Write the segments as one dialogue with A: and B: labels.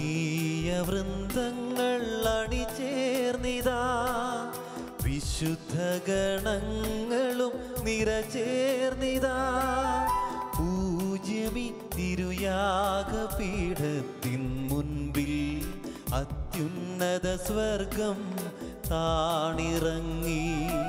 A: സ്വർഗീയ വൃന്ദങ്ങൾ അണിചേർന്നിതാ വിശുദ്ധ ഗണങ്ങളും നിറചേർന്നിതാ പൂജ്യമി തിരുയാഗപീഠത്തിൻ മുൻപിൽ അത്യുന്നത സ്വർഗം താണിറങ്ങി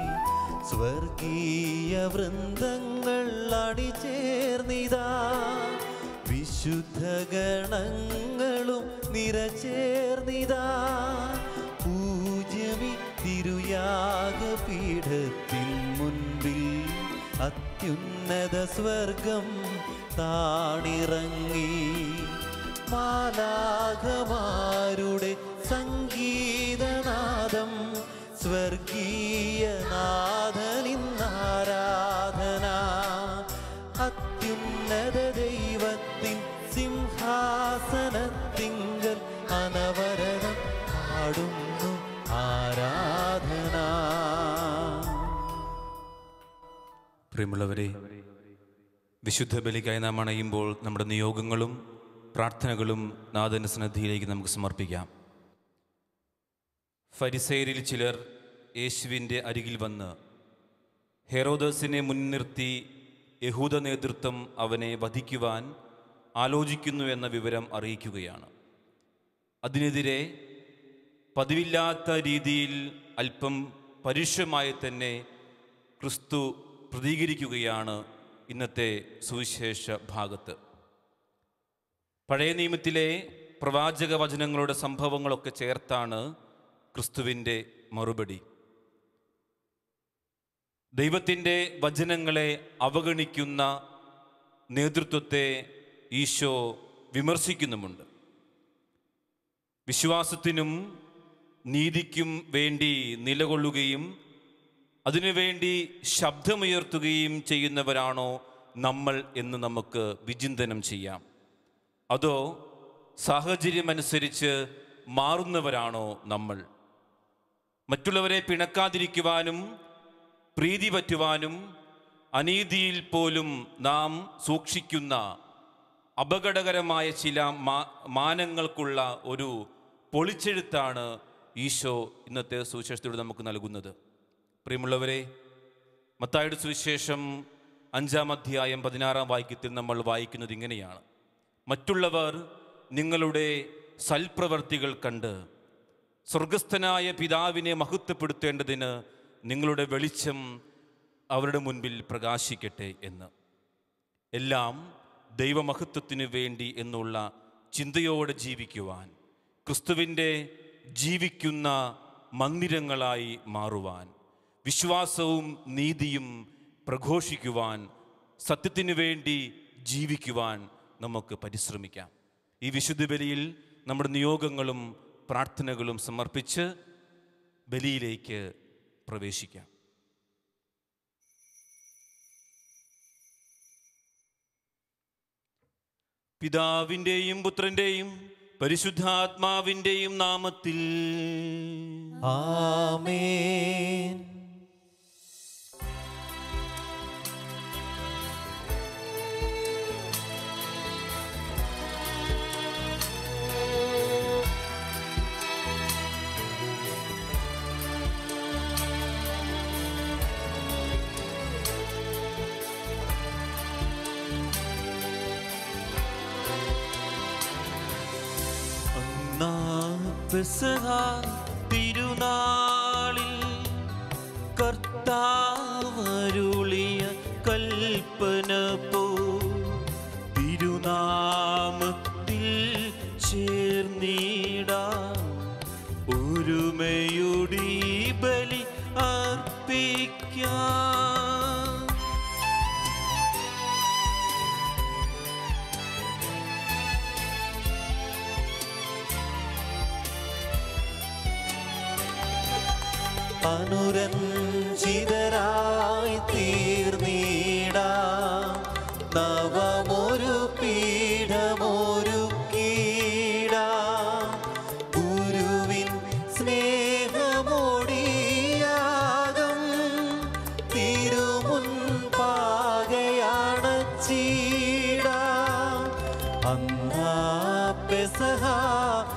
A: സ്വർഗീയ വൃന്ദങ്ങൾ അണിചേർന്നിതാ വിശുദ്ധ ഗണങ്ങളും നിറചേർന്നിതാ പൂജ്യമി തിരുയാഗപീഠത്തിൻ മുൻപിൽ അത്യുന്നത സ്വർഗം താണിറങ്ങി മാലാഘമാരുടെ സംഗീതനാദം സ്വർഗീയനാഥനിന്നാരാധന അത്യുന്നത ദൈവത്തിൻ സിംഹാസനത്തിങ്കൽ അനവരതം പാടുന്നു ആരാധന
B: പ്രിയമുള്ളവരെ വിശുദ്ധ ബലിക്കായി നാം അണയുമ്പോൾ നമ്മുടെ നിയോഗങ്ങളും പ്രാർത്ഥനകളും നാഥന സന്നദ്ധിയിലേക്ക് നമുക്ക് സമർപ്പിക്കാം ഫരിസേരിൽ ചിലർ യേശുവിൻ്റെ അരികിൽ വന്ന് ഹെറോദസിനെ മുൻനിർത്തി യഹൂദ നേതൃത്വം അവനെ വധിക്കുവാൻ ആലോചിക്കുന്നു എന്ന വിവരം അറിയിക്കുകയാണ് അതിനെതിരെ പതിവില്ലാത്ത രീതിയിൽ അല്പം പരുഷമായി തന്നെ ക്രിസ്തു പ്രതികരിക്കുകയാണ് ഇന്നത്തെ സുവിശേഷ ഭാഗത്ത് പഴയ നിയമത്തിലെ പ്രവാചക വചനങ്ങളുടെ സംഭവങ്ങളൊക്കെ ചേർത്താണ് ക്രിസ്തുവിൻ്റെ മറുപടി ദൈവത്തിൻ്റെ വചനങ്ങളെ അവഗണിക്കുന്ന നേതൃത്വത്തെ ഈശോ വിമർശിക്കുന്നുമുണ്ട് വിശ്വാസത്തിനും നീതിക്കും വേണ്ടി നിലകൊള്ളുകയും അതിനുവേണ്ടി ശബ്ദമുയർത്തുകയും ചെയ്യുന്നവരാണോ നമ്മൾ എന്ന് നമുക്ക് വിചിന്തനം ചെയ്യാം അതോ സാഹചര്യമനുസരിച്ച് മാറുന്നവരാണോ നമ്മൾ മറ്റുള്ളവരെ പിണക്കാതിരിക്കുവാനും പ്രീതി പറ്റുവാനും അനീതിയിൽ പോലും നാം സൂക്ഷിക്കുന്ന അപകടകരമായ ചില മാ മാനങ്ങൾക്കുള്ള ഒരു പൊളിച്ചെഴുത്താണ് ഈശോ ഇന്നത്തെ സുവിശേഷത്തിലൂടെ നമുക്ക് നൽകുന്നത് പ്രിയമുള്ളവരെ മത്തായുടെ സുവിശേഷം അഞ്ചാം അധ്യായം പതിനാറാം വാക്യത്തിൽ നമ്മൾ വായിക്കുന്നത് ഇങ്ങനെയാണ് മറ്റുള്ളവർ നിങ്ങളുടെ സൽപ്രവർത്തികൾ കണ്ട് സ്വർഗസ്ഥനായ പിതാവിനെ മഹത്വപ്പെടുത്തേണ്ടതിന് നിങ്ങളുടെ വെളിച്ചം അവരുടെ മുൻപിൽ പ്രകാശിക്കട്ടെ എന്ന് എല്ലാം ദൈവമഹത്വത്തിനു വേണ്ടി എന്നുള്ള ചിന്തയോടെ ജീവിക്കുവാൻ ക്രിസ്തുവിൻ്റെ ജീവിക്കുന്ന മന്ദിരങ്ങളായി മാറുവാൻ വിശ്വാസവും നീതിയും പ്രഘോഷിക്കുവാൻ സത്യത്തിനു വേണ്ടി ജീവിക്കുവാൻ നമുക്ക് പരിശ്രമിക്കാം ഈ വിശുദ്ധ ബലിയിൽ നമ്മുടെ നിയോഗങ്ങളും പ്രാർത്ഥനകളും സമർപ്പിച്ച് ബലിയിലേക്ക് പ്രവേശിക്കാം പിതാവിൻ്റെയും പുത്രൻ്റെയും പരിശുദ്ധാത്മാവിൻ്റെയും നാമത്തിൽ
A: ആമേൻ പെസഹ തിരുനാളിൽ കർത്താവരുളിയ കൽപ്പന പോ തിരുനാമത്തിൽ ചേർന്നിടാം ഒരുമയുടെ ബലി അർപ്പിക്കാം അനുരഞ്ജിതരായി തീർന്നീടാം നവമൊരു പീഠമൊരു കീടാം ഗുരുവിൻ സ്നേഹമോടിയാകം തിരുമുൻപാകയാണ് ചീടാം അന്നാ പെസഹ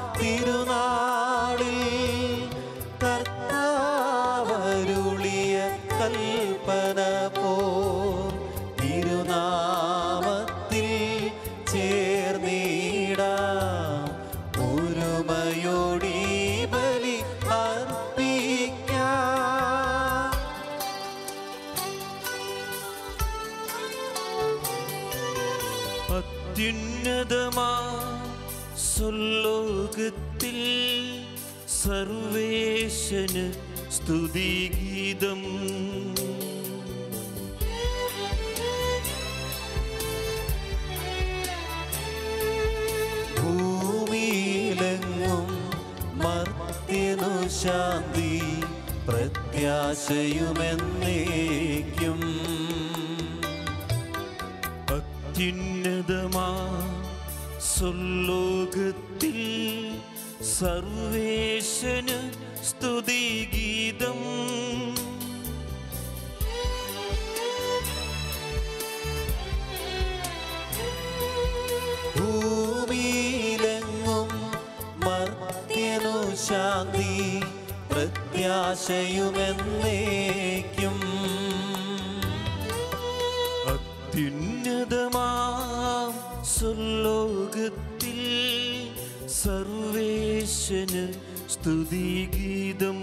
B: അത്യുന്നതമാ സ്വലോകത്തിൽ സർവേശന് സ്തുതിഗീതം
A: ഭൂമിയിലെങ്ങും മർത്യനു ശാന്തി പ്രത്യാശയുമെന്നേക്കും
B: അത്യുന്നതമാ സ്വലോകത്തിൽ സർവേശന് സ്തുതിഗീതം
A: ഭൂമിയിലെങ്ങും മർത്യനു ശാന്തി പ്രത്യാശയുമെന്നേക്കും
B: അത്യുന്നതമാം സ്വലോകത്തിൽ സർവേശന് സ്തുതിഗീതം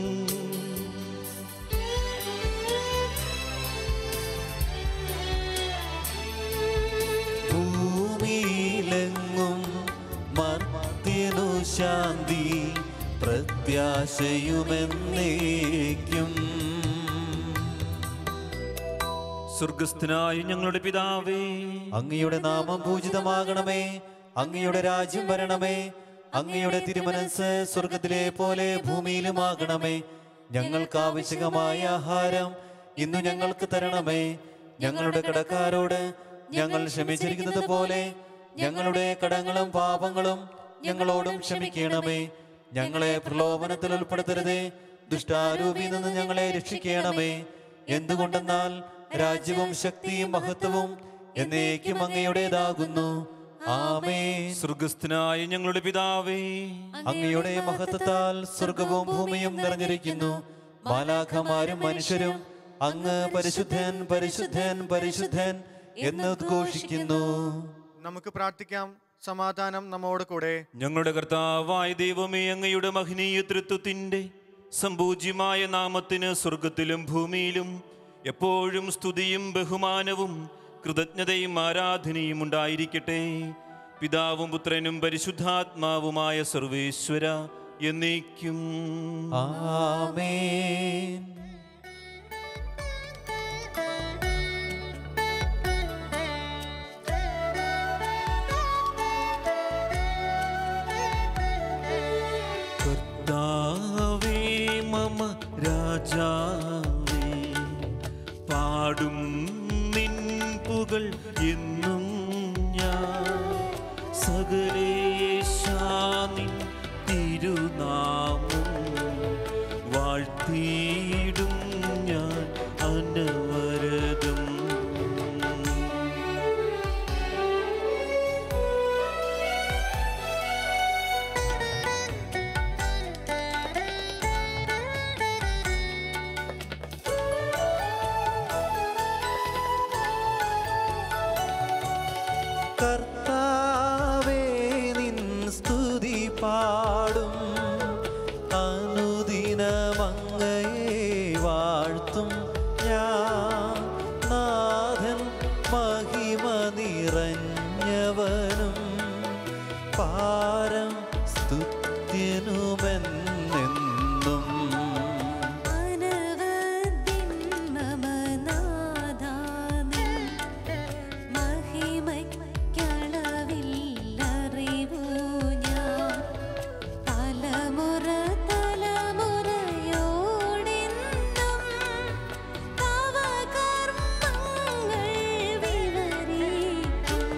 A: ഭൂമിയിലെങ്ങും മർത്യനു ശാന്തി പ്രത്യാശയുമെന്നേക്കും
B: സ്വർഗസ്ഥനായ ഞങ്ങളുടെ പിതാവേ
A: അങ്ങയുടെ നാമം പൂജിതമാകണമേ അങ്ങയുടെ രാജ്യം വരണമേ അങ്ങയുടെ തിരുമനസ് സ്വർഗത്തിലെ പോലെ ഭൂമിയിലുമാകണമേ ഞങ്ങൾക്ക് ആവശ്യകമായ ആഹാരം ഇന്നു ഞങ്ങൾക്ക് തരണമേ ഞങ്ങളുടെ കടക്കാരോട് ഞങ്ങൾ ക്ഷമിച്ചിരിക്കുന്നത് പോലെ ഞങ്ങളുടെ കടങ്ങളും പാപങ്ങളും ഞങ്ങളോടും ക്ഷമിക്കണമേ ഞങ്ങളെ പ്രലോഭനത്തിൽ ഉൾപ്പെടുത്തരുതേ ദുഷ്ടാരൂപിയിൽ നിന്ന് ഞങ്ങളെ രക്ഷിക്കണമേ എന്തുകൊണ്ടെന്നാൽ രാജ്യവും ശക്തിയും മഹത്വവും എന്നേക്കും അങ്ങയുടേതാകുന്നു ആമേൻ
B: സ്വർഗസ്ഥനായ ഞങ്ങളുടെ പിതാവേ
A: അങ്ങയുടെ മഹത്വത്താൽ സ്വർഗവും ഭൂമിയും നിറഞ്ഞിരിക്കുന്നു മാലാഖമാരും മനുഷ്യരും അങ്ങ് പരിശുദ്ധൻ പരിശുദ്ധൻ പരിശുദ്ധൻ എന്ന് ഉദ്ഘോഷിക്കുന്നു
C: നമുക്ക് പ്രാർത്ഥിക്കാം സമാധാനം നമ്മോട് കൂടെ
B: ഞങ്ങളുടെ കർത്താവായ ദൈവമേ അങ്ങയുടെ മഹനീയ തൃത്വത്തിൻ്റെ സമ്പൂജ്യമായ നാമത്തിന് സ്വർഗത്തിലും ഭൂമിയിലും എപ്പോഴും സ്തുതിയും ബഹുമാനവും കൃതജ്ഞതയും ആരാധനയും ഉണ്ടായിരിക്കട്ടെ പിതാവും പുത്രനും പരിശുദ്ധാത്മാവുമായ സർവേശ്വര എന്നേക്കും
A: ആമേൻ
B: കർത്താവേ മമ രാജാവേ പാടും നിൻ പുകൾ എന്നും ഞാൻ സകലേശാനിൻ തിരുനാമം വാഴ്ത്തിയിടും ഞാൻ അനവരതം
A: കർത്താവേ നിൻ സ്തുതി പാടും അനുദിനമങ്ങയെ വാഴ്ത്തും ഞാൻ നാഥൻ മഹിമ നിറഞ്ഞവനും പാരം സ്തുത്യനുമെന്നെന്നും
D: അനവധിൻ മമ നാദാനിൻ മഹിമയ്ക്കളവില്ലറിവു ഞാൻ തലമുറ തലമുറയോടെന്നും തവ കർമ്മങ്ങൾ വിവരിക്കും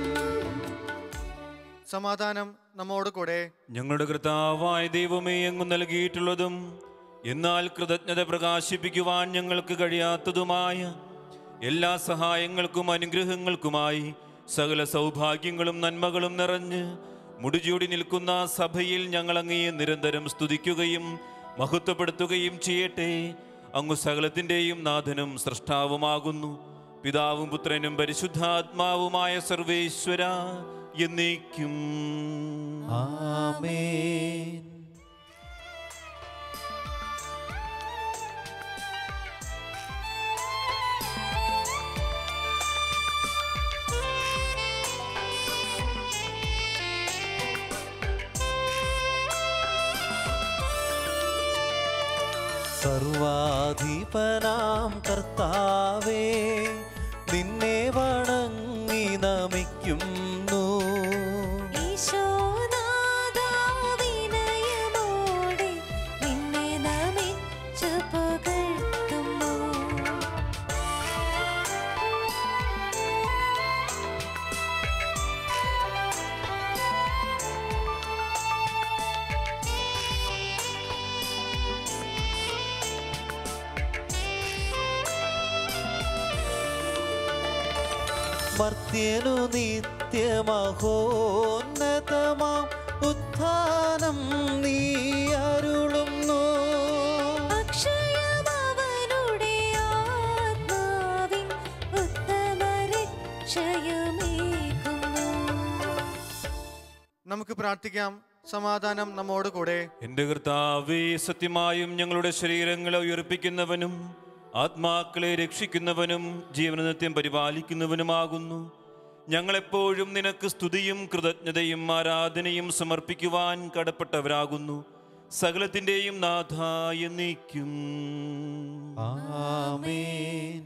C: സമാധാനം നമ്മോട് കൂടെ
B: ഞങ്ങളുടെ കർത്താവായ ദൈവമേ അങ്ങ് നൽകിയിട്ടുള്ളതും എന്നാൽ കൃതജ്ഞത പ്രകാശിപ്പിക്കുവാൻ ഞങ്ങൾക്ക് കഴിയാത്തതുമായ എല്ലാ സഹായങ്ങൾക്കും അനുഗ്രഹങ്ങൾക്കുമായി സകല സൗഭാഗ്യങ്ങളും നന്മകളും നിറഞ്ഞ് മുടിചൂടി നിൽക്കുന്ന സഭയിൽ ഞങ്ങൾ അങ്ങയെ നിരന്തരം സ്തുതിക്കുകയും മഹത്വപ്പെടുത്തുകയും ചെയ്യട്ടെ അങ്ങ് സകലത്തിൻ്റെയും നാഥനും സൃഷ്ടാവുമാകുന്നു പിതാവും പുത്രനും പരിശുദ്ധാത്മാവുമായ സർവേശ്വര എന്നേക്കും
A: ആമേൻ
D: ും
A: സർവാധിപനാം കർത്താവേ നിന്നെ വണങ്ങി നമിക്കുന്നു
D: ഈശോനാഥാ വിനയമോടെ നിന്നെ നമിച്ചു പുകഴ്ത്തുന്നു
A: മർത്യനു നിത്യമഹോന്നതമാം ഉത്ഥാനം നീ അരുളുന്നു
D: അക്ഷയമവനുടെ ആത്മാവിൻ ഉത്തമ രക്ഷയമേകുന്നു
C: നമുക്ക് പ്രാർത്ഥിക്കാം സമാധാനം നമ്മോട് കൂടെ
B: എന്റെ കർത്താവേ സത്യമായും ഞങ്ങളുടെ ശരീരങ്ങളെ ഉയർപ്പിക്കുന്നവനും ആത്മാക്കളെ രക്ഷിക്കുന്നവനും ജീവനനിത്യം പരിപാലിക്കുന്നവനുമാകുന്നു ഞങ്ങളെപ്പോഴും നിനക്ക് സ്തുതിയും കൃതജ്ഞതയും ആരാധനയും സമർപ്പിക്കുവാൻ കടപ്പെട്ടവരാകുന്നു സകലത്തിൻ്റെയും നാഥായ നീക്കും
A: ആമേൻ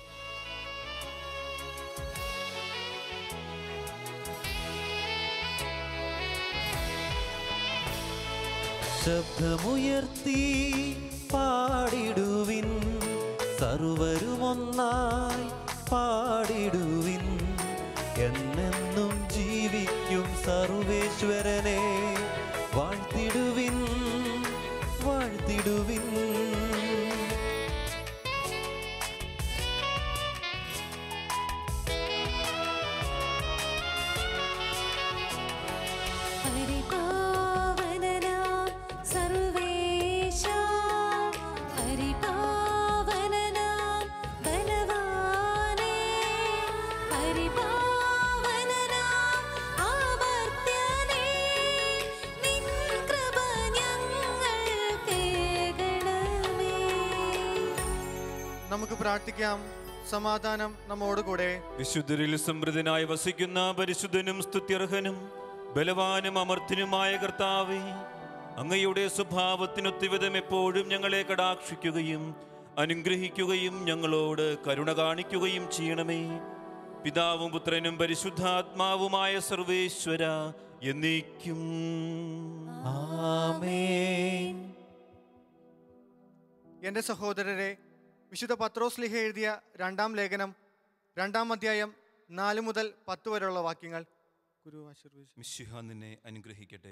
A: ശബ്ദമുയർത്തി പാടിടുവിൻ സർവരുമൊന്നായി പാടിടുവിൻ എന്നെന്നും ജീവിക്കും സർവേശ്വരനെ വാഴ്ത്തിടുവിൻ വാഴ്ത്തിടുവിൻ
D: പരിപാവനനാം സർവേശാ പരിപാവനനാം ബലവാനേ പരിപാവനനാം ആവർത്യനേ നിൻ കൃപ ഞങ്ങൾക്കേകണമേ
C: നമുക്ക് പ്രാർത്ഥിക്കാം സമാധാനം നമ്മോട് കൂടെ
B: വിശുദ്ധരിൽ സമൃദ്ധനായി വസിക്കുന്ന പരിശുദ്ധനും സ്തുത്യർഹനും ബലവാനും അമർത്തിനുമായ കർത്താവേ അങ്ങയുടെ സ്വഭാവത്തിനൊത്തിവിധം എപ്പോഴും ഞങ്ങളെ കടാക്ഷിക്കുകയും അനുഗ്രഹിക്കുകയും ഞങ്ങളോട് കരുണ കാണിക്കുകയും ചെയ്യണമേ പിതാവും പുത്രനും പരിശുദ്ധാത്മാവുമായ സർവേശ്വര എന്നേക്കും
A: ആമേൻ
C: എൻ്റെ സഹോദരരെ വിശുദ്ധ പത്രോസ് ലിഹ എഴുതിയ രണ്ടാം ലേഖനം രണ്ടാം അധ്യായം നാല് മുതൽ പത്ത് വരെയുള്ള വാക്യങ്ങൾ ഗുരു ആശീർവദിച്ചു
B: മിശിഹ നിന്നെ അനുഗ്രഹിക്കട്ടെ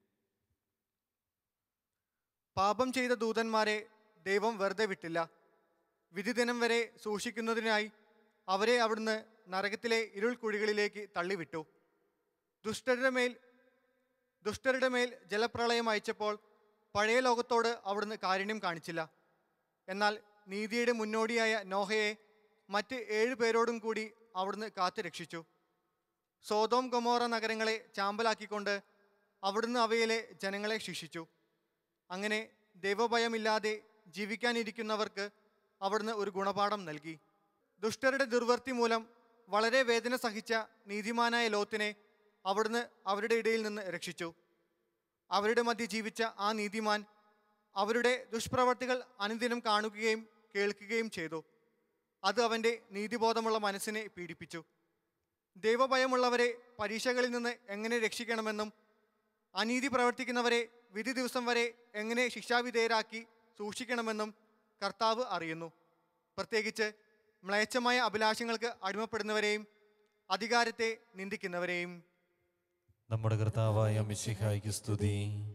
C: പാപം ചെയ്ത ദൂതന്മാരെ ദൈവം വെറുതെ വിട്ടില്ല വിധിദിനം വരെ സൂക്ഷിക്കുന്നതിനായി അവരെ അവിടുന്ന് നരകത്തിലെ ഇരുൾ കുഴികളിലേക്ക് തള്ളിവിട്ടു ദുഷ്ടരുടെ മേൽ ദുഷ്ടരുടെ മേൽ ജലപ്രളയം അയച്ചപ്പോൾ പഴയ ലോകത്തോട് അവിടുന്ന് കാരുണ്യം കാണിച്ചില്ല എന്നാൽ നീതിയുടെ മുന്നോടിയായ നോഹയെ മറ്റ് ഏഴ് പേരോടും കൂടി അവിടുന്ന് കാത്തു രക്ഷിച്ചു സോതോം ഗൊമോറ നഗരങ്ങളെ ചാമ്പലാക്കിക്കൊണ്ട് അവിടുന്ന് അവയിലെ ജനങ്ങളെ ശിക്ഷിച്ചു അങ്ങനെ ദൈവഭയമില്ലാതെ ജീവിക്കാനിരിക്കുന്നവർക്ക് അവിടുന്ന് ഒരു ഗുണപാഠം നൽകി ദുഷ്ടരുടെ ദുർവൃത്തി മൂലം വളരെ വേദന സഹിച്ച നീതിമാനായ ലോത്തിനെ അവിടുന്ന് അവരുടെ ഇടയിൽ നിന്ന് രക്ഷിച്ചു അവരുടെ മധ്യ ജീവിച്ച ആ നീതിമാൻ അവരുടെ ദുഷ്പ്രവർത്തികൾ അനുദിനം കാണുകയും കേൾക്കുകയും ചെയ്തു അത് അവൻ്റെ നീതിബോധമുള്ള മനസ്സിനെ പീഡിപ്പിച്ചു ദൈവഭയമുള്ളവരെ പരീക്ഷകളിൽ നിന്ന് എങ്ങനെ രക്ഷിക്കണമെന്നും അനീതി പ്രവർത്തിക്കുന്നവരെ വിധി ദിവസം വരെ എങ്ങനെ ശിക്ഷാവിധേയരാക്കി സൂക്ഷിക്കണമെന്നും കർത്താവ് അറിയുന്നു പ്രത്യേകിച്ച് മ്ലേച്ഛമായ അഭിലാഷങ്ങൾക്ക് അടിമപ്പെടുന്നവരെയും അധികാരത്തെ നിന്ദിക്കുന്നവരെയും
A: നമ്മുടെ കർത്താവായ മിശിഹായ്ക്ക് സ്തുതി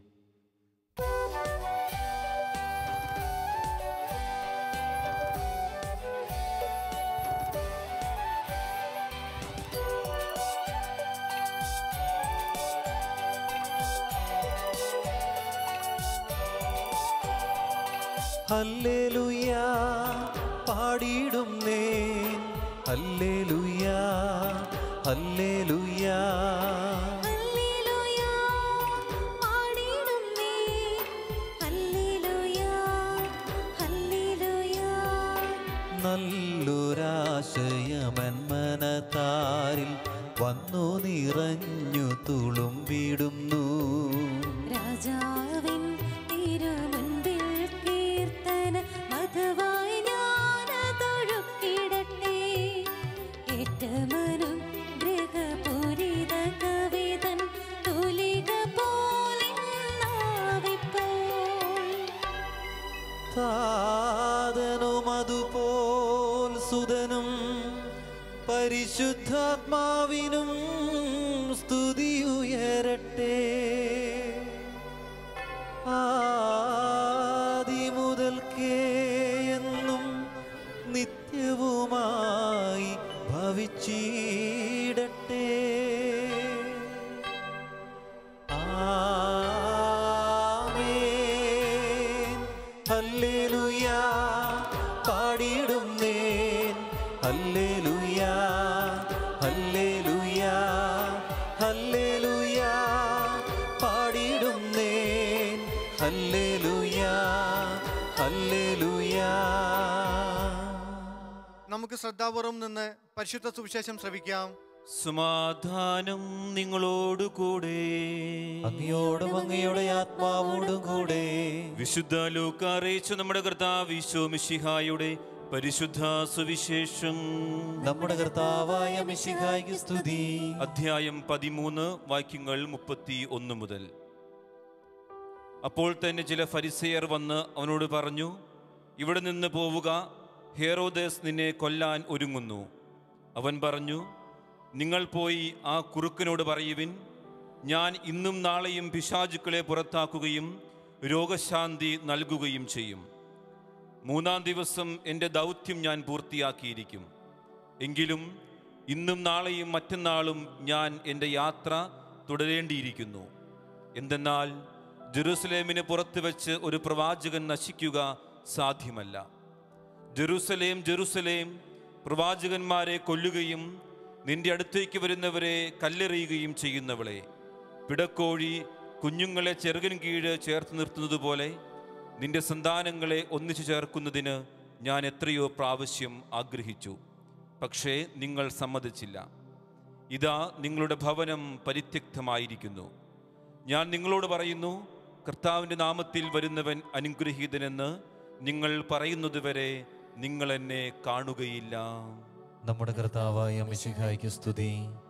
A: ഹല്ലേലൂയ പാടിയിടും നേൻ ഹല്ലേലൂയ ഹല്ലേലൂയ
D: ഹല്ലേലൂയ പാടിടുന്നേ ഹല്ലേലൂയ ഹല്ലേലൂയ
A: നല്ലൊരാശയമെന്മനത്താരിൽ വന്നു നിറഞ്ഞു തുളുമ്പിടുന്നു
D: രാജാവിൻ തിരുമുൻപിൽ കീർത്തന
A: പുത്രനും പരിശുദ്ധാത്മാവിനും സ്തുതിയുയരട്ടെ ആദി മുതൽക്കേ എന്നും നിത്യവുമായി ഭവിച്ചിടട്ടെ ആമേൻ ഹല്ലേലൂയ പാടിയിടുന്നേൻ ഹല്ലേലൂയ ഹല്ലേലൂയ ഹല്ലേലൂയ പാടിയിടുന്നേൻ ഹല്ലേലൂയ ഹല്ലേലൂയ
C: നമുക്ക് ശ്രദ്ധാപൂർവം നിന്ന് പരിശുദ്ധ സുവിശേഷം ശ്രവിക്കാം
B: സമാധാനം നിങ്ങളോടുകൂടെ
A: അങ്ങയോടും അങ്ങയുടെ ആത്മാവോടും കൂടെ
B: വിശുദ്ധ ലൂക്ക അറിയിച്ച നമ്മുടെ കർത്താവ് ഈശോ മിശിഹായുടെ പരിശുദ്ധ സുവിശേഷം
A: നമ്മുടെ കർത്താവായ മിശിഹായ്ക്ക് സ്തുതി
B: അധ്യായം പതിമൂന്ന് വാക്യങ്ങൾ മുപ്പത്തി ഒന്ന് മുതൽ അപ്പോൾ തന്നെ ചില ഫരിസെയർ വന്ന് അവനോട് പറഞ്ഞു ഇവിടെ നിന്ന് പോവുക ഹേറോദേസ് നിന്നെ കൊല്ലാൻ ഒരുങ്ങുന്നു അവൻ പറഞ്ഞു നിങ്ങൾ പോയി ആ കുറുക്കനോട് പറയുവിൻ ഞാൻ ഇന്നും നാളെയും പിശാചുക്കളെ പുറത്താക്കുകയും രോഗശാന്തി നൽകുകയും ചെയ്യും മൂന്നാം ദിവസം എൻ്റെ ദൗത്യം ഞാൻ പൂർത്തിയാക്കിയിരിക്കും എങ്കിലും ഇന്നും നാളെയും മറ്റന്നാളും ഞാൻ എൻ്റെ യാത്ര തുടരേണ്ടിയിരിക്കുന്നു എന്തെന്നാൽ ജെറൂസലേമിന് പുറത്ത് വെച്ച് ഒരു പ്രവാചകൻ നശിക്കുക സാധ്യമല്ല ജെറൂസലേം ജെറൂസലേം പ്രവാചകന്മാരെ കൊല്ലുകയും നിന്റെ അടുത്തേക്ക് വരുന്നവരെ കല്ലെറിയുകയും ചെയ്യുന്നവളെ പിടക്കോഴി കുഞ്ഞുങ്ങളെ ചെറുകൻ കീഴ് ചേർത്ത് നിർത്തുന്നത് പോലെ നിന്റെ സന്താനങ്ങളെ ഒന്നിച്ചു ചേർക്കുന്നതിന് ഞാൻ എത്രയോ പ്രാവശ്യം ആഗ്രഹിച്ചു പക്ഷേ നിങ്ങൾ സമ്മതിച്ചില്ല ഇതാ നിങ്ങളുടെ ഭവനം പരിത്യക്തമായിരിക്കുന്നു ഞാൻ നിങ്ങളോട് പറയുന്നു കർത്താവിൻ്റെ നാമത്തിൽ വരുന്നവൻ അനുഗ്രഹീതനെന്ന് നിങ്ങൾ പറയുന്നതുവരെ നിങ്ങൾ എന്നെ കാണുകയില്ല
A: നമ്മുടെ കർത്താവായ മിശിഹായ്ക്ക് സ്തുതി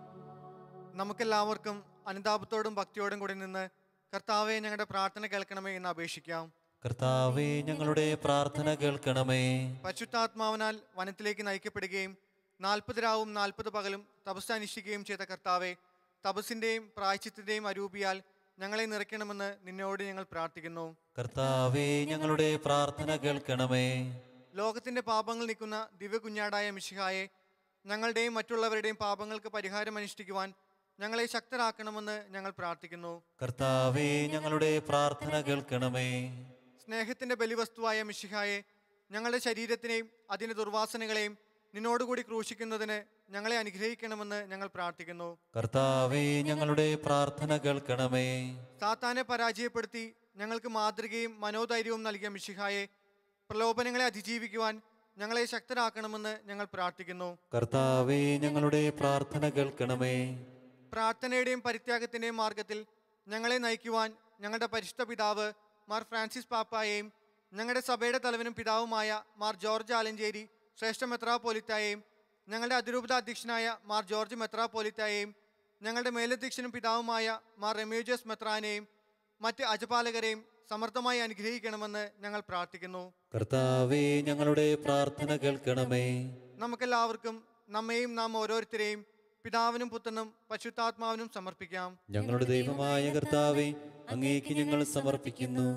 C: നമുക്കെല്ലാവർക്കും അനുതാപത്തോടും ഭക്തിയോടും കൂടി നിന്ന് കർത്താവെ ഞങ്ങളുടെ പ്രാർത്ഥന കേൾക്കണമേ എന്ന് അപേക്ഷിക്കാം
A: കർത്താവേ ഞങ്ങളുടെ പ്രാർത്ഥന കേൾക്കണമേ
C: പരിശുദ്ധാത്മാവിനാൽ വനത്തിലേക്ക് നയിക്കപ്പെടുകയും നാൽപ്പത് രാവും നാൽപ്പത് പകലും തപസ് അനുഷ്ഠിക്കുകയും ചെയ്ത കർത്താവെ തപസ്സിൻ്റെയും പ്രായച്ചിത്തിൻ്റെയും അരൂപിയാൽ ഞങ്ങളെ നിറയ്ക്കണമെന്ന് നിന്നോട് ഞങ്ങൾ പ്രാർത്ഥിക്കുന്നു
A: കർത്താവേ ഞങ്ങളുടെ പ്രാർത്ഥന കേൾക്കണമേ
C: ലോകത്തിന്റെ പാപങ്ങൾ നീക്കുന്ന ദിവ്യ കുഞ്ഞാടായ മിശിഹായെ ഞങ്ങളുടെയും മറ്റുള്ളവരുടെയും പാപങ്ങൾക്ക് പരിഹാരം അനുഷ്ഠിക്കുവാൻ ഞങ്ങളെ ശക്തരാക്കണമെന്ന് ഞങ്ങൾ പ്രാർത്ഥിക്കുന്നു
A: കർത്താവേ ഞങ്ങളുടെ പ്രാർത്ഥന കേൾക്കണമേ
C: സ്നേഹത്തിന്റെ ബലിവസ്തുവായ മിശിഹായെ ഞങ്ങളുടെ ശരീരത്തിനെയും അതിൻ്റെ ദുർവാസനകളെയും നിന്നോടുകൂടി ക്രൂശിക്കുന്നതിന് ഞങ്ങളെ അനുഗ്രഹിക്കണമെന്ന് ഞങ്ങൾ പ്രാർത്ഥിക്കുന്നു
A: കർത്താവേ ഞങ്ങളുടെ പ്രാർത്ഥന കേൾക്കണമേ
C: സാത്താനെ പരാജയപ്പെടുത്തി ഞങ്ങൾക്ക് മാതൃകയും മനോധൈര്യവും നൽകിയ മിശിഹായെ പ്രലോഭനങ്ങളെ അതിജീവിക്കുവാൻ ഞങ്ങളെ ശക്തരാക്കണമെന്ന് ഞങ്ങൾ പ്രാർത്ഥിക്കുന്നു
A: കർത്താവേ ഞങ്ങളുടെ പ്രാർത്ഥന കേൾക്കണമേ
C: പ്രാർത്ഥനയുടെയും പരിത്യാഗത്തിന്റെയും മാർഗത്തിൽ ഞങ്ങളെ നയിക്കുവാൻ ഞങ്ങളുടെ പരിശുദ്ധ പിതാവ് മാർ ഫ്രാൻസിസ് പാപ്പായെയും ഞങ്ങളുടെ സഭയുടെ തലവനും പിതാവുമായ മാർ ജോർജ് ആലഞ്ചേരി ശ്രേഷ്ഠ മെത്രാപോലിത്തായെയും ഞങ്ങളുടെ അതിരൂപത അധ്യക്ഷനായ മാർ ജോർജ് മെത്രാപോലിത്തായെയും ഞങ്ങളുടെ മേലധ്യക്ഷനും പിതാവുമായ മാർ റെമ്യൂജസ് മെത്രാനെയും മറ്റ് അജപാലകരെയും സമർത്ഥമായി അനുഗ്രഹിക്കണമെന്ന് ഞങ്ങൾ പ്രാർത്ഥിക്കുന്നു
A: കർത്താവേ ഞങ്ങളുടെ പ്രാർത്ഥന കേൾക്കണമേ
C: നമുക്കെല്ലാവർക്കും നമ്മെയും നാം ഓരോരുത്തരെയും പിതാവിനും പുത്രനും പശുത്താത്മാവിനും സമർപ്പിക്കാം
A: ഞങ്ങളുടെ ദൈവമായ കർത്താവേ അങ്ങേക്ക് ഞങ്ങൾ സമർപ്പിക്കുന്നു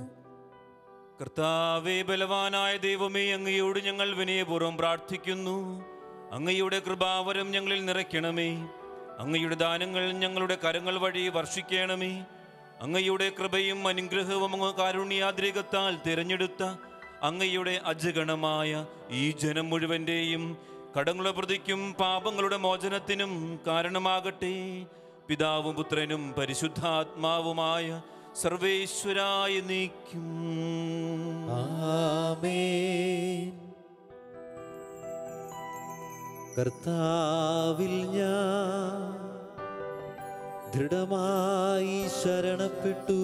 B: കർത്താവേ ബലവാനായ ദൈവമേ അങ്ങയോട് ഞങ്ങൾ വിനയപൂർവ്വം പ്രാർത്ഥിക്കുന്നു അങ്ങയുടെ കൃപാവരം ഞങ്ങളിൽ നിറയ്ക്കണമേ അങ്ങയുടെ ദാനങ്ങൾ ഞങ്ങളുടെ കരങ്ങൾ വഴി വർഷിക്കണമേ അങ്ങയുടെ കൃപയും അനുഗ്രഹവും അങ്ങ് കാരുണ്യാദ്രികത്താൽ തിരഞ്ഞെടുത്ത അങ്ങയുടെ അജഗണമായ ഈ ജനം മുഴുവൻ്റെയും കടങ്ങളുടെ പ്രതിക്കും പാപങ്ങളുടെ മോചനത്തിനും കാരണമാകട്ടെ പിതാവും പുത്രനും പരിശുദ്ധാത്മാവുമായ സർവേശ്വരായ നീക്കും
A: ആമേൻ കർത്താവിൽ ഞാൻ ദൃഢമായി ശരണപ്പെട്ടു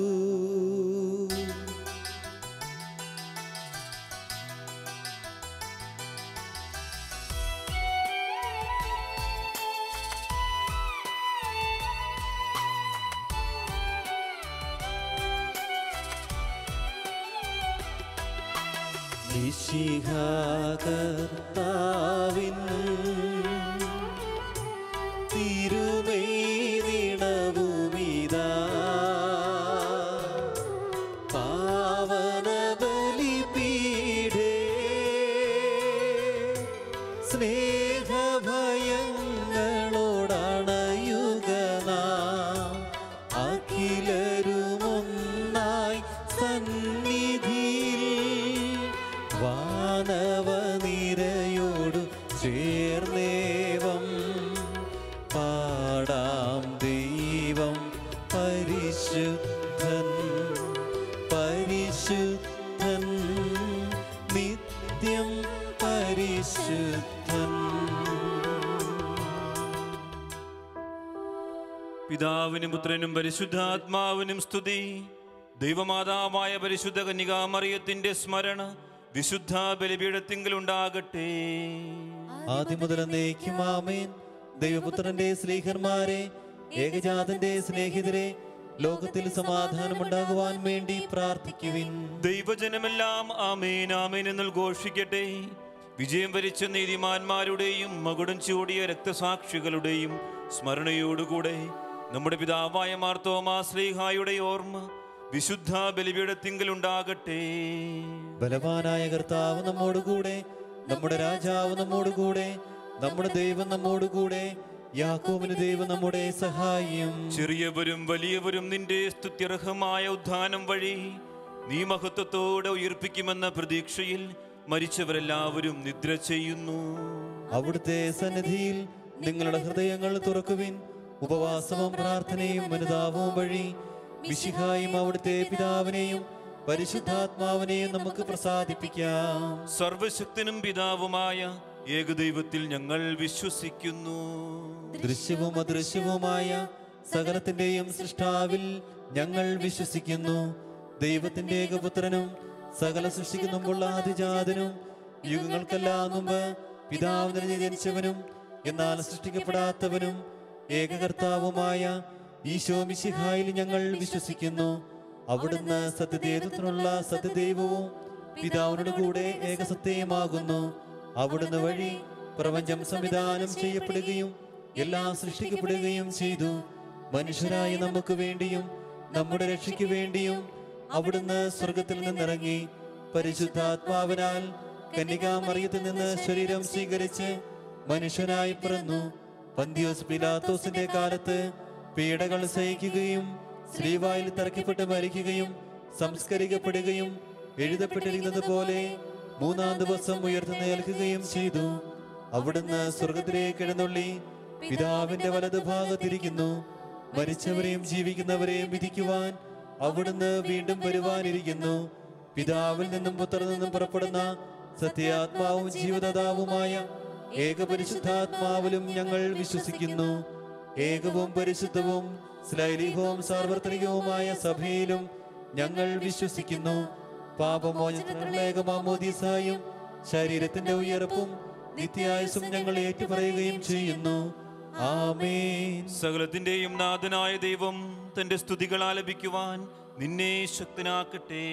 A: വിശിഹാകർത്താവിൻ തിരുമേനിടവുമിതാ പാവന ബലിപീഠേ സ്നേഹഭയങ്ങളോടണയുഗനാം അഖിലരുമൊന്നായി സന്നിധിയിൽ വാനവനിരയോടു ചേർന്നേവം പാടാം ദൈവം പരിശുദ്ധൻ പരിശുദ്ധൻ നിത്യം പരിശുദ്ധൻ
B: പിതാവിനും പുത്രനും പരിശുദ്ധാത്മാവിനും സ്തുതി ദൈവമാതാവായ പരിശുദ്ധ കന്യകാമറിയത്തിന്റെ സ്മരണ വിശുദ്ധ ബലിപീഠത്തിങ്കിൽ ഉണ്ടാകട്ടെ
A: ആദ്യം മുതൽ എന്നേക്കും ആമേൻ ദൈവപുത്രന്റെ സ്നേഹന്മാരെ ഏകജാതന്റെ സ്നേഹിതരെ ലോകത്തിൽ സമാധാനമുണ്ടാകുവാൻ വേണ്ടി പ്രാർത്ഥിക്കുവിൻ
B: ദൈവജനമെല്ലാം ആമേൻ ആമേൻ എന്ന് ഘോഷിക്കട്ടെ വിജയം വരിച്ച നീതിമാന്മാരുടെയും മകുടം ചൂടിയ രക്തസാക്ഷികളുടെയും സ്മരണയോടുകൂടെ നമ്മുടെ പിതാവായ മാർത്തോമാ ശ്രീഹായുടെ ഓർമ്മ വിശുദ്ധ ബലിപീഠത്തിങ്കിൽ ഉണ്ടാകട്ടെ
A: ബലവാനായ കർത്താവ് നമ്മോടുകൂടെ നമ്മുടെ രാജാവ് നമ്മോടുകൂടെ നമ്മുടെ ദൈവം നമ്മോടുകൂടെ യാക്കോബിന് ദൈവം നമ്മുടെ സഹായം
B: ചെറിയവരും വലിയവരും നിന്റെ സ്തുത്യർഹമായ ഉദ്ധാനം വഴി നീ മഹത്വത്തോടെ ഉയർപ്പിക്കുമെന്ന പ്രതീക്ഷയിൽ മരിച്ചവരെല്ലാവരും നിദ്ര ചെയ്യുന്നു
A: അവിടുത്തെ സന്നിധിയിൽ നിങ്ങളുടെ ഹൃദയങ്ങൾ തുറക്കുവിൻ ഉപവാസവും പ്രാർത്ഥനയും അനുതാപവും വഴി വിശിഹായും അവിടുത്തെ പിതാവിനെയും പരിശുദ്ധാത്മാവിനെയും നമുക്ക് പ്രസാദിപ്പിക്കാം
B: സർവശക്തനും പിതാവുമായ ഏകദൈവത്തിൽ ഞങ്ങൾ വിശ്വസിക്കുന്നു
A: ദൃശ്യവും അദൃശ്യവുമായ സകലത്തിന്റെയും സൃഷ്ടാവിൽ ഞങ്ങൾ വിശ്വസിക്കുന്നു ദൈവത്തിന്റെ ഏകപുത്രനും സകല സൃഷ്ടിക്കുന്നുമുള്ള ആദിജാതനും യുഗങ്ങൾക്കെല്ലാം മുമ്പ് പിതാവിനെ ജനിച്ചവനും എന്നാൽ സൃഷ്ടിക്കപ്പെടാത്തവനും ഏകകർത്താവുമായ ഈശോ മിശിഹായിൽ ഞങ്ങൾ വിശ്വസിക്കുന്നു അവിടുന്ന് സത്യദേവത്തിനുള്ള സത്യദൈവവും പിതാവിനോട് കൂടെ ഏകസത്യമാകുന്നു അവിടുന്ന് വഴി പ്രപഞ്ചം സംവിധാനം ചെയ്യപ്പെടുകയും എല്ലാം സൃഷ്ടിക്കപ്പെടുകയും ചെയ്തു മനുഷ്യരായ നമുക്ക് വേണ്ടിയും നമ്മുടെ രക്ഷയ്ക്ക് വേണ്ടിയും അവിടുന്ന് സ്വർഗത്തിൽ നിന്നിറങ്ങി പരിശുദ്ധാത്മാവിനാൽ കന്യകാമറിയത്തിൽ നിന്ന് ശരീരം സ്വീകരിച്ച് മനുഷ്യനായി പിറന്നു പന്തിയോസ് പിലാത്തോസിന്റെ കാലത്ത് പീഡകൾ സഹിക്കുകയും ശ്രീവായിൽ തറക്കപ്പെട്ട് മരിക്കുകയും സംസ്കരിക്കപ്പെടുകയും എഴുതപ്പെട്ടിരിക്കുന്നത് പോലെ മൂന്നാം ദിവസം ഉയർത്തുന്നേൽക്കുകയും ചെയ്തു അവിടുന്ന് സ്വർഗത്തിലേക്ക് എഴുന്നള്ളി പിതാവിന്റെ വലതു ഭാഗത്തിരിക്കുന്നു മരിച്ചവരെയും ജീവിക്കുന്നവരെയും വിധിക്കുവാൻ അവിടുന്ന് വീണ്ടും വരുവാനിരിക്കുന്നു പിതാവിൽ നിന്നും പുത്രനിൽ നിന്നും പുറപ്പെടുന്ന സത്യാത്മാവും ജീവദാതാവുമായ ഏകപരിശുദ്ധാത്മാവിലും ഞങ്ങൾ വിശ്വസിക്കുന്നു ഏകവും പരിശുദ്ധവും സ്ലൈലികവും സാർവത്രികവുമായ സഭയിലും ഞങ്ങൾ വിശ്വസിക്കുന്നു പാപമോചനേകമാമോദീസായും ശരീരത്തിന്റെ ഉയർപ്പും നിത്യായുസും ഞങ്ങൾ ഏറ്റുപറയുകയും ചെയ്യുന്നു ആമേൻ
B: സകലത്തിന്റെയും നാഥനായ ദൈവം തന്റെ സ്തുതികൾ ആലപിക്കുവാൻ നിന്നെ ശക്തനാക്കട്ടെ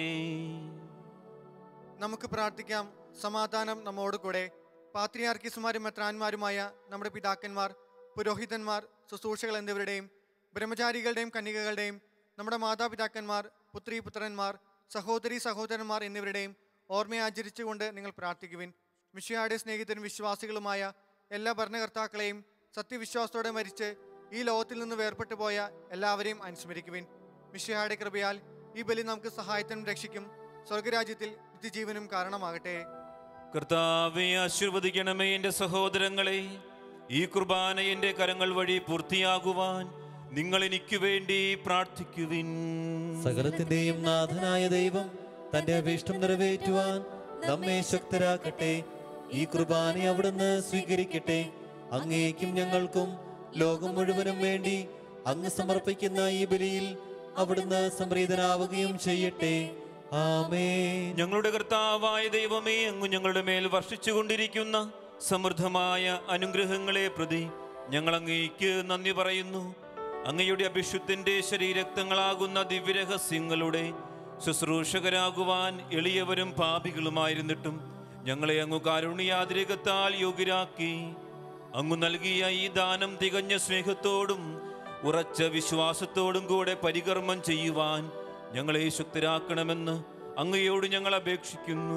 C: നമുക്ക് പ്രാർത്ഥിക്കാം സമാധാനം നമ്മോട് കൂടെ പാത്രിയാർക്കിസുമാരും മെത്രാന്മാരുമായ നമ്മുടെ പിതാക്കന്മാർ പുരോഹിതന്മാർ ശുശ്രൂഷകൾ എന്നിവരുടെയും ബ്രഹ്മചാരികളുടെയും കന്യകകളുടെയും നമ്മുടെ മാതാപിതാക്കന്മാർ പുത്രി പുത്രന്മാർ സഹോദരി സഹോദരന്മാർ എന്നിവരുടെയും ഓർമ്മയെ ആചരിച്ചുകൊണ്ട് നിങ്ങൾ പ്രാർത്ഥിക്കുവിൻ മിഷിയായുടെ സ്നേഹിതരും വിശ്വാസികളുമായ എല്ലാ ഭരണകർത്താക്കളെയും സത്യവിശ്വാസത്തോടെ മരിച്ച് ഈ ലോകത്തിൽ നിന്ന് വേർപെട്ടു പോയ എല്ലാവരെയും അനുസ്മരിക്കുവിൻ മിഷിയായുടെ കൃപയാൽ ഈ ബലി നമുക്ക് സഹായത്തിനും രക്ഷിക്കും സ്വർഗരാജ്യത്തിൽ നിത്യജീവനും കാരണമാകട്ടെ
B: കർത്താവെ ആശീർവദിക്കണമേ എൻ്റെ സഹോദരങ്ങളെ ഈ കുർബാന എൻ്റെ കരങ്ങൾ വഴി പൂർത്തിയാകുവാൻ നിങ്ങൾ എനിക്ക് വേണ്ടി പ്രാർത്ഥിക്കുവിൻ
A: സകലത്തിന്റെയും നാഥനായ ദൈവം തന്റെ അഭീഷ്ടം നിറവേറ്റുവാൻ നമ്മെ ശക്തരാക്കട്ടെ ഈ കുർബാന അവിടുന്ന് സ്വീകരിക്കട്ടെ അങ്ങേക്കും ഞങ്ങൾക്കും ലോകം മുഴുവനും വേണ്ടി അങ്ങ് സമർപ്പിക്കുന്ന ഈ ബലിയിൽ അവിടുന്ന് സംപ്രീതനാവുകയും ചെയ്യട്ടെ ആമേൻ
B: ഞങ്ങളുടെ കർത്താവായ ദൈവമേ അങ്ങ് ഞങ്ങളുടെ മേൽ വർഷിച്ചുകൊണ്ടിരിക്കുന്ന സമൃദ്ധമായ അനുഗ്രഹങ്ങളെ പ്രതി ഞങ്ങൾ അങ്ങേക്ക് നന്ദി പറയുന്നു അങ്ങയുടെ അഭിഷുദ്ധന്റെ ശരീരക്തങ്ങളാകുന്ന ദിവ്യരഹസ്യങ്ങളുടെ ശുശ്രൂഷകരാകുവാൻ എളിയവരും പാപികളുമായിരുന്നിട്ടും ഞങ്ങളെ അങ്ങ് കാരുണ്യാതിരകത്താൽ യോഗ്യരാക്കി അങ്ങ് നൽകിയ ഈ ദാനം തികഞ്ഞ സ്നേഹത്തോടും ഉറച്ച വിശ്വാസത്തോടും കൂടെ പരികർമ്മം ചെയ്യുവാൻ ഞങ്ങളെ ശക്തരാക്കണമെന്ന് അങ്ങയോട് ഞങ്ങൾ അപേക്ഷിക്കുന്നു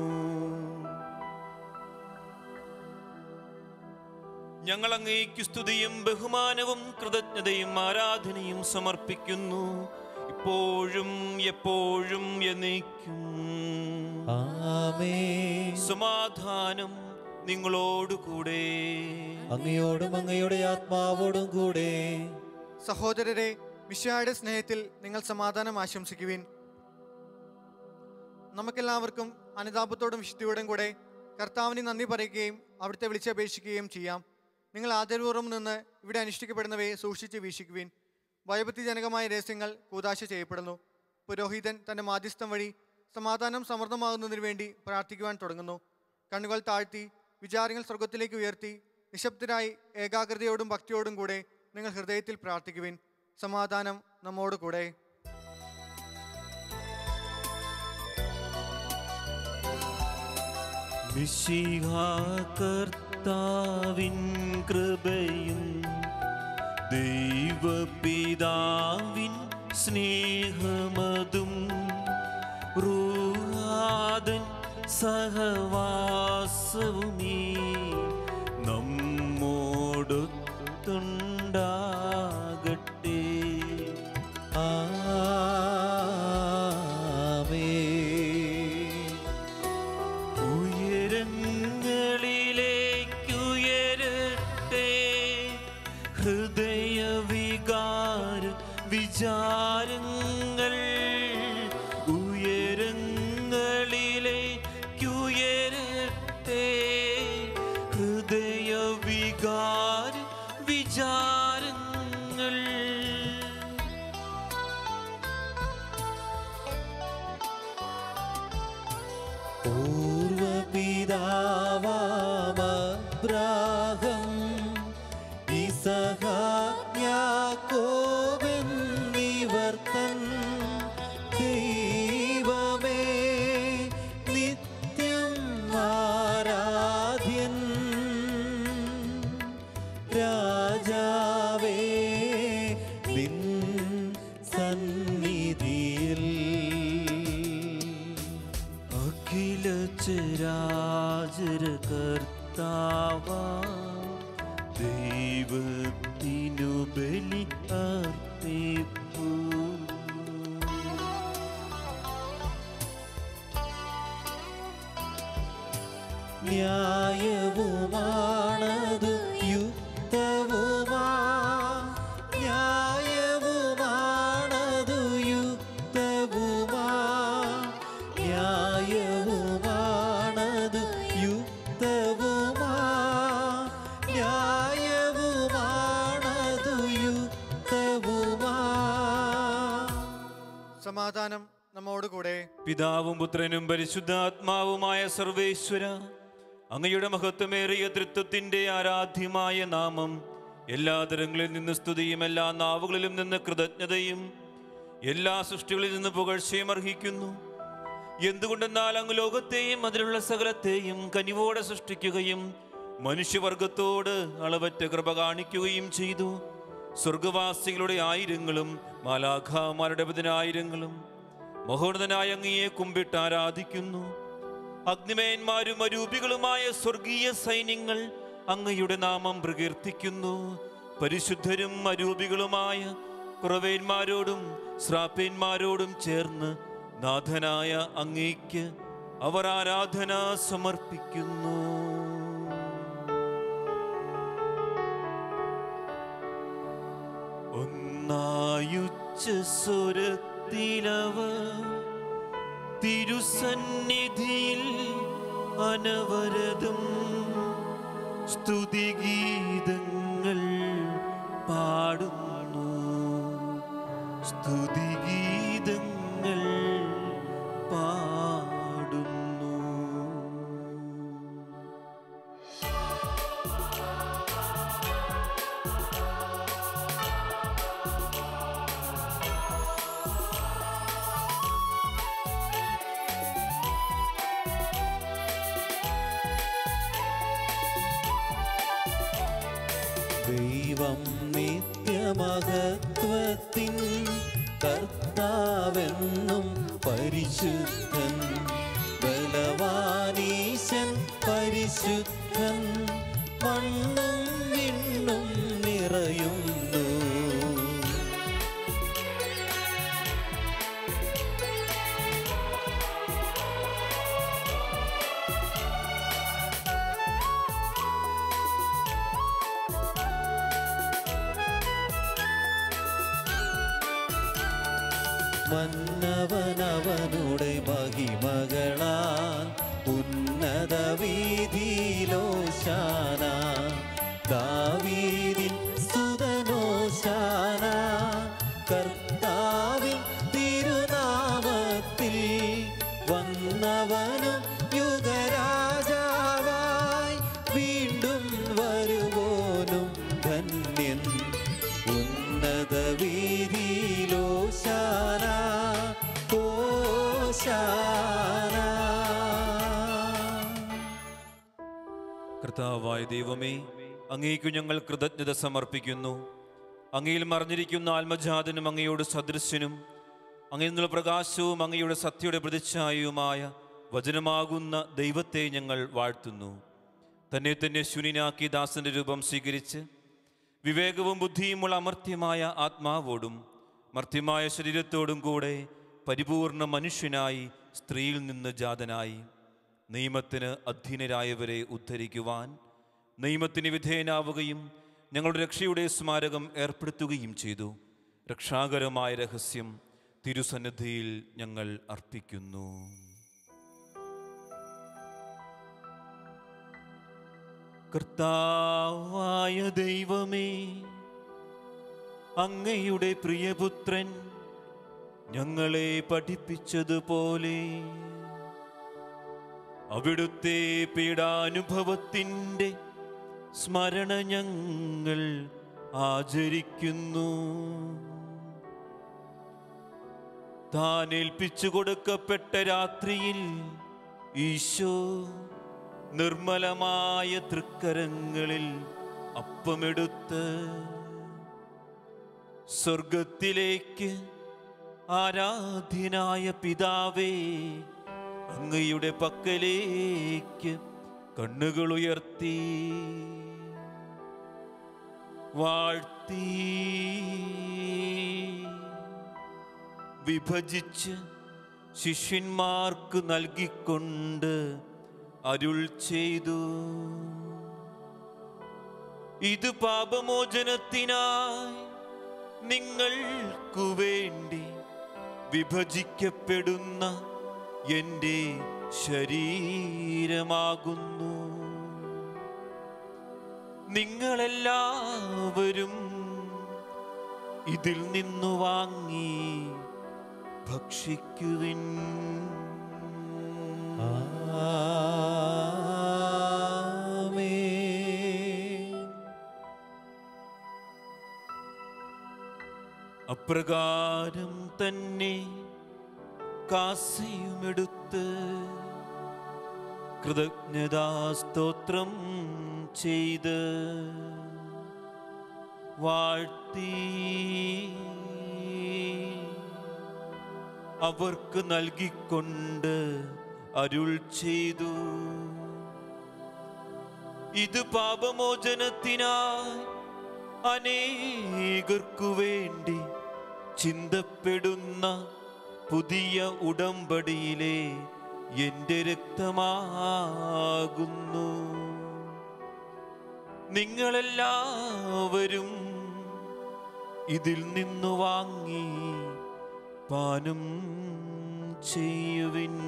B: ഞങ്ങൾ അങ്ങേക്ക് സ്തുതിയും ബഹുമാനവും കൃതജ്ഞതയും ആരാധനയും സമർപ്പിക്കുന്നു ഇപ്പോഴും എപ്പോഴും എന്നേക്കും
A: ആമേ
B: സമാധാനം നിങ്ങളോടുകൂടെ
A: അങ്ങയോടും അങ്ങയുടെ ആത്മാവോടും കൂടെ
C: സഹോദരരെ മിശായുടെ സ്നേഹത്തിൽ നിങ്ങൾ സമാധാനം ആശംസിക്കുവിൻ നമുക്കെല്ലാവർക്കും അനുതാപത്തോടും വിശുദ്ധിയോടും കൂടെ കർത്താവിന് നന്ദി പറയുകയും അവിടുത്തെ വിളിച്ചപേക്ഷിക്കുകയും ചെയ്യാം നിങ്ങൾ ആദരപൂർവ്വം നിന്ന് ഇവിടെ അനുഷ്ഠിക്കപ്പെടുന്നവയെ സൂക്ഷിച്ച് വീക്ഷിക്കുവിൻ ഭയഭക്തിജനകമായ രഹസ്യങ്ങൾ കൂതാശ ചെയ്യപ്പെടുന്നു പുരോഹിതൻ തന്റെ മാധ്യസ്ഥം വഴി സമാധാനം സമൃദ്ധമാകുന്നതിന് വേണ്ടി പ്രാർത്ഥിക്കുവാൻ തുടങ്ങുന്നു കണ്ണുകൾ താഴ്ത്തി വിചാരങ്ങൾ സ്വർഗത്തിലേക്ക് ഉയർത്തി നിശബ്ദരായി ഏകാഗ്രതയോടും ഭക്തിയോടും കൂടെ നിങ്ങൾ ഹൃദയത്തിൽ പ്രാർത്ഥിക്കുവിൻ സമാധാനം നമ്മോട് കൂടെ
B: കർത്താവിൻ കൃപയും ദൈവപിതാവിൻ സ്നേഹമതും റൂഹാദൻ സഹവാസവുമീ നമ്മോടൊത്തുണ്ടാകട്ടെ
A: ആമേ
B: ഉയരങ്ങളിലേക്കുയരട്ടെ ഹൃദയവികാര വിചാരങ്ങൾ ഉയരങ്ങളിലേക്കുയരട്ടെ ഹൃദയവികാര വിചാരങ്ങൾ
A: പൂർവപിതാവാമബ്രാഹം ഇസഹാജ്ഞാകോവെന്നിവർത്തൻ ദൈവമേ നിത്യം ആരാധ്യൻ രാജാവേ നിൻ സന്നിധിയിൽ
B: അഖില ചരാചര കർത്താവ ദൈവത്തിനു ബലി അർപ്പിപ്പൂ
A: ന്യായവുമാണതു യുക്തവുമാ ന്യായവുമാണതു യുക്തവുമാ ന്യായവുമാണതു യുക്തവുമാ ന്യായവുമാണതു യുക്തവുമാ
C: സമാധാനം നമ്മോട് കൂടെ
B: പിതാവും പുത്രനും പരിശുദ്ധാത്മാവുമായ സർവേശ്വര അങ്ങയുടെ മഹത്വമേറിയ തൃത്വത്തിന്റെ ആരാധ്യമായ നാമം എല്ലാ തരങ്ങളിൽ നിന്ന് സ്തുതിയും എല്ലാ നാവുകളിലും നിന്ന് കൃതജ്ഞതയും എല്ലാ സൃഷ്ടികളിൽ നിന്ന് പുകഴ്ചയും അർഹിക്കുന്നു എന്തുകൊണ്ടെന്നാൽ അങ്ങ് ലോകത്തെയും അതിലുള്ള സകലത്തെയും കനിവോടെ സൃഷ്ടിക്കുകയും മനുഷ്യവർഗത്തോട് അളവറ്റ കൃപ കാണിക്കുകയും ചെയ്തു സ്വർഗവാസികളുടെ ആയിരങ്ങളും മാലാഖാമാരുടെ പതിനായിരങ്ങളും മഹോന്നതനായ അങ്ങയെ കുമ്പിട്ട് ആരാധിക്കുന്നു അഗ്നിമയന്മാരും അരൂപികളുമായ സ്വർഗീയ സൈന്യങ്ങൾ അങ്ങയുടെ നാമം പ്രകീർത്തിക്കുന്നു പരിശുദ്ധരും അരൂപികളുമായ കുറവേന്മാരോടും ശ്രാപ്പേന്മാരോടും ചേർന്ന് നാഥനായ അങ്ങേക്ക് അവർ ആരാധന സമർപ്പിക്കുന്നു ഒന്നായുച്ച സ്വരത്തിലവർ തിരുസന്നിധിയിൽ അനവരതും സ്തുതിഗീതങ്ങൾ പാടുന്നു സ്തുതിഗീതങ്ങൾ പാടുന്നു
D: ും
A: ദൈവം നിത്യമഹത്വത്തിൻ കർത്താവെന്നും പരിശുദ്ധൻ ബലവാനീശൻ പരിശുദ്ധൻ മണ്ണും വിണ്ണും നിറയുന്നു മന്നവനവനുടെ മഹിമകളാൽ ഉന്നത വീതിയിലോശാന ദാവീദിൻ സുതനോശാന കർത്താവിൻ തിരുനാമത്തിൽ വന്നവനും യുഗരാജാവായി വീണ്ടും വരുവോനും ധന്യൻ ഉന്നത വീതിയിലോശാന ഓശാന
B: കർത്താവായ ദൈവമേ അങ്ങേക്കു ഞങ്ങൾ കൃതജ്ഞത സമർപ്പിക്കുന്നു അങ്ങയിൽ മറിഞ്ഞിരിക്കുന്ന ആത്മജാതനും അങ്ങയോട് സദൃശ്യനും അങ്ങയിൽ നിന്നുള്ള പ്രകാശവും അങ്ങയുടെ സത്യയുടെ പ്രതിച്ഛായയുമായ വചനമാകുന്ന ദൈവത്തെ ഞങ്ങൾ വാഴ്ത്തുന്നു തന്നെ തന്നെ ശൂന്യനാക്കി ദാസന്റെ രൂപം സ്വീകരിച്ച് വിവേകവും ബുദ്ധിയുമുള്ള അമർത്യമായ ആത്മാവോടും മർത്യമായ ശരീരത്തോടും കൂടെ പരിപൂർണ മനുഷ്യനായി സ്ത്രീയിൽ നിന്ന് ജാതനായി നിയമത്തിന് അധീനരായവരെ ഉദ്ധരിക്കുവാൻ നിയമത്തിന് വിധേയനാവുകയും ഞങ്ങളുടെ രക്ഷയുടെ സ്മാരകം ഏർപ്പെടുത്തുകയും ചെയ്തു രക്ഷാകരമായ രഹസ്യം തിരുസന്നിധിയിൽ ഞങ്ങൾ അർപ്പിക്കുന്നു കർത്താവായ ദൈവമേ അങ്ങയുടെ പ്രിയപുത്രൻ ഞങ്ങളെ പഠിപ്പിച്ചതുപോലെ അവിടുത്തെ പീഡാനുഭവത്തിൻ്റെ സ്മരണ ഞങ്ങൾ ആചരിക്കുന്നു താൻ ഏൽപ്പിച്ചു കൊടുക്കപ്പെട്ട രാത്രിയിൽ ഈശോ നിർമ്മലമായ തൃക്കരങ്ങളിൽ അപ്പമെടുത്ത് സ്വർഗത്തിലേക്ക് ആരാധ്യനായ പിതാവേ അങ്ങയുടെ പക്കലേക്ക് കണ്ണുകൾ ഉയർത്തി വാഴ്ത്തി വിഭജിച്ച് ശിഷ്യന്മാർക്ക് നൽകിക്കൊണ്ട് അരുൾ ചെയ്തു ഇത് പാപമോചനത്തിനായി നിങ്ങൾക്കു വേണ്ടി വിഭജിക്കപ്പെടുന്ന എൻ്റെ ശരീരമാകുന്നു നിങ്ങളെല്ലാവരും ഇതിൽ നിന്നു വാങ്ങി ഭക്ഷിക്കുവിൻ
A: ആമേൻ
B: അപ്രകാരം തന്നെ കാസയുമെടുത്ത് കൃതജ്ഞതാസ്തോത്രം ചെയ്ത് വാഴ്ത്തി അവർക്ക് നൽകിക്കൊണ്ട് അരുൾ ചെയ്തു ഇത് പാപമോചനത്തിനായി അനേകർക്കു വേണ്ടി ചിന്തപ്പെടുന്ന പുതിയ ഉടമ്പടിയിലെ എൻ്റെ രക്തമാകുന്നു നിങ്ങളെല്ലാവരും ഇതിൽ നിന്നു വാങ്ങി പാനം ചെയ്യുവിൻ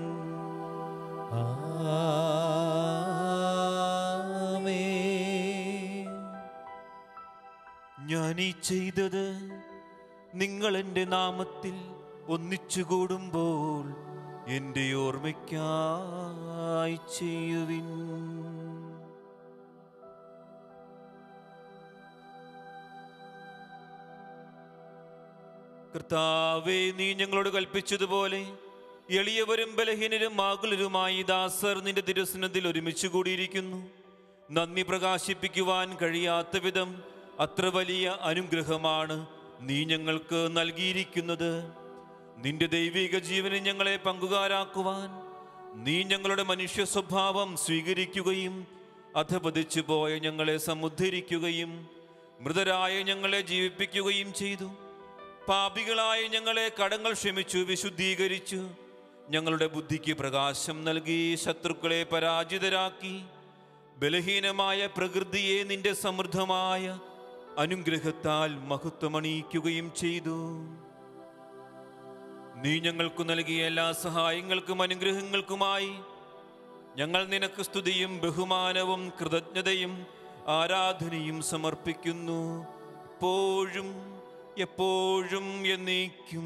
A: ആമേൻ
B: ഞാൻ ഈ ചെയ്തത് നിങ്ങൾ എൻ്റെ നാമത്തിൽ ഒന്നിച്ചു കൂടുമ്പോൾ എൻ്റെ ഓർമ്മയ്ക്കായി ചെയ്യുവിൻ കർത്താവേ നീ ഞങ്ങളോട് കൽപ്പിച്ചതുപോലെ എളിയവരും ബലഹീനരും ആകുലരുമായി ദാസർ നിന്റെ തിരുസനത്തിൽ ഒരുമിച്ച് കൂടിയിരിക്കുന്നു നന്ദി പ്രകാശിപ്പിക്കുവാൻ കഴിയാത്ത വിധം അത്ര വലിയ അനുഗ്രഹമാണ് നീ ഞങ്ങൾക്ക് നൽകിയിരിക്കുന്നത് നിന്റെ ദൈവിക ജീവനെ ഞങ്ങളെ പങ്കുകാരാക്കുവാൻ നീ ഞങ്ങളുടെ മനുഷ്യ സ്വഭാവം സ്വീകരിക്കുകയും അധപതിച്ചു പോയ ഞങ്ങളെ സമുദ്ധരിക്കുകയും മൃതരായ ഞങ്ങളെ ജീവിപ്പിക്കുകയും ചെയ്തു പാപികളായ ഞങ്ങളെ കടങ്ങൾ ക്ഷമിച്ചു വിശുദ്ധീകരിച്ചു ഞങ്ങളുടെ ബുദ്ധിക്ക് പ്രകാശം നൽകി ശത്രുക്കളെ പരാജിതരാക്കി ബലഹീനമായ പ്രകൃതിയെ നിന്റെ സമൃദ്ധമായ അനുഗ്രഹത്താൽ മഹത്വമണിയിക്കുകയും ചെയ്തു നീ ഞങ്ങൾക്ക് നൽകിയ എല്ലാ സഹായങ്ങൾക്കും അനുഗ്രഹങ്ങൾക്കുമായി ഞങ്ങൾ നിനക്ക് സ്തുതിയും ബഹുമാനവും കൃതജ്ഞതയും ആരാധനയും സമർപ്പിക്കുന്നു എപ്പോഴും എപ്പോഴും എന്നേക്കും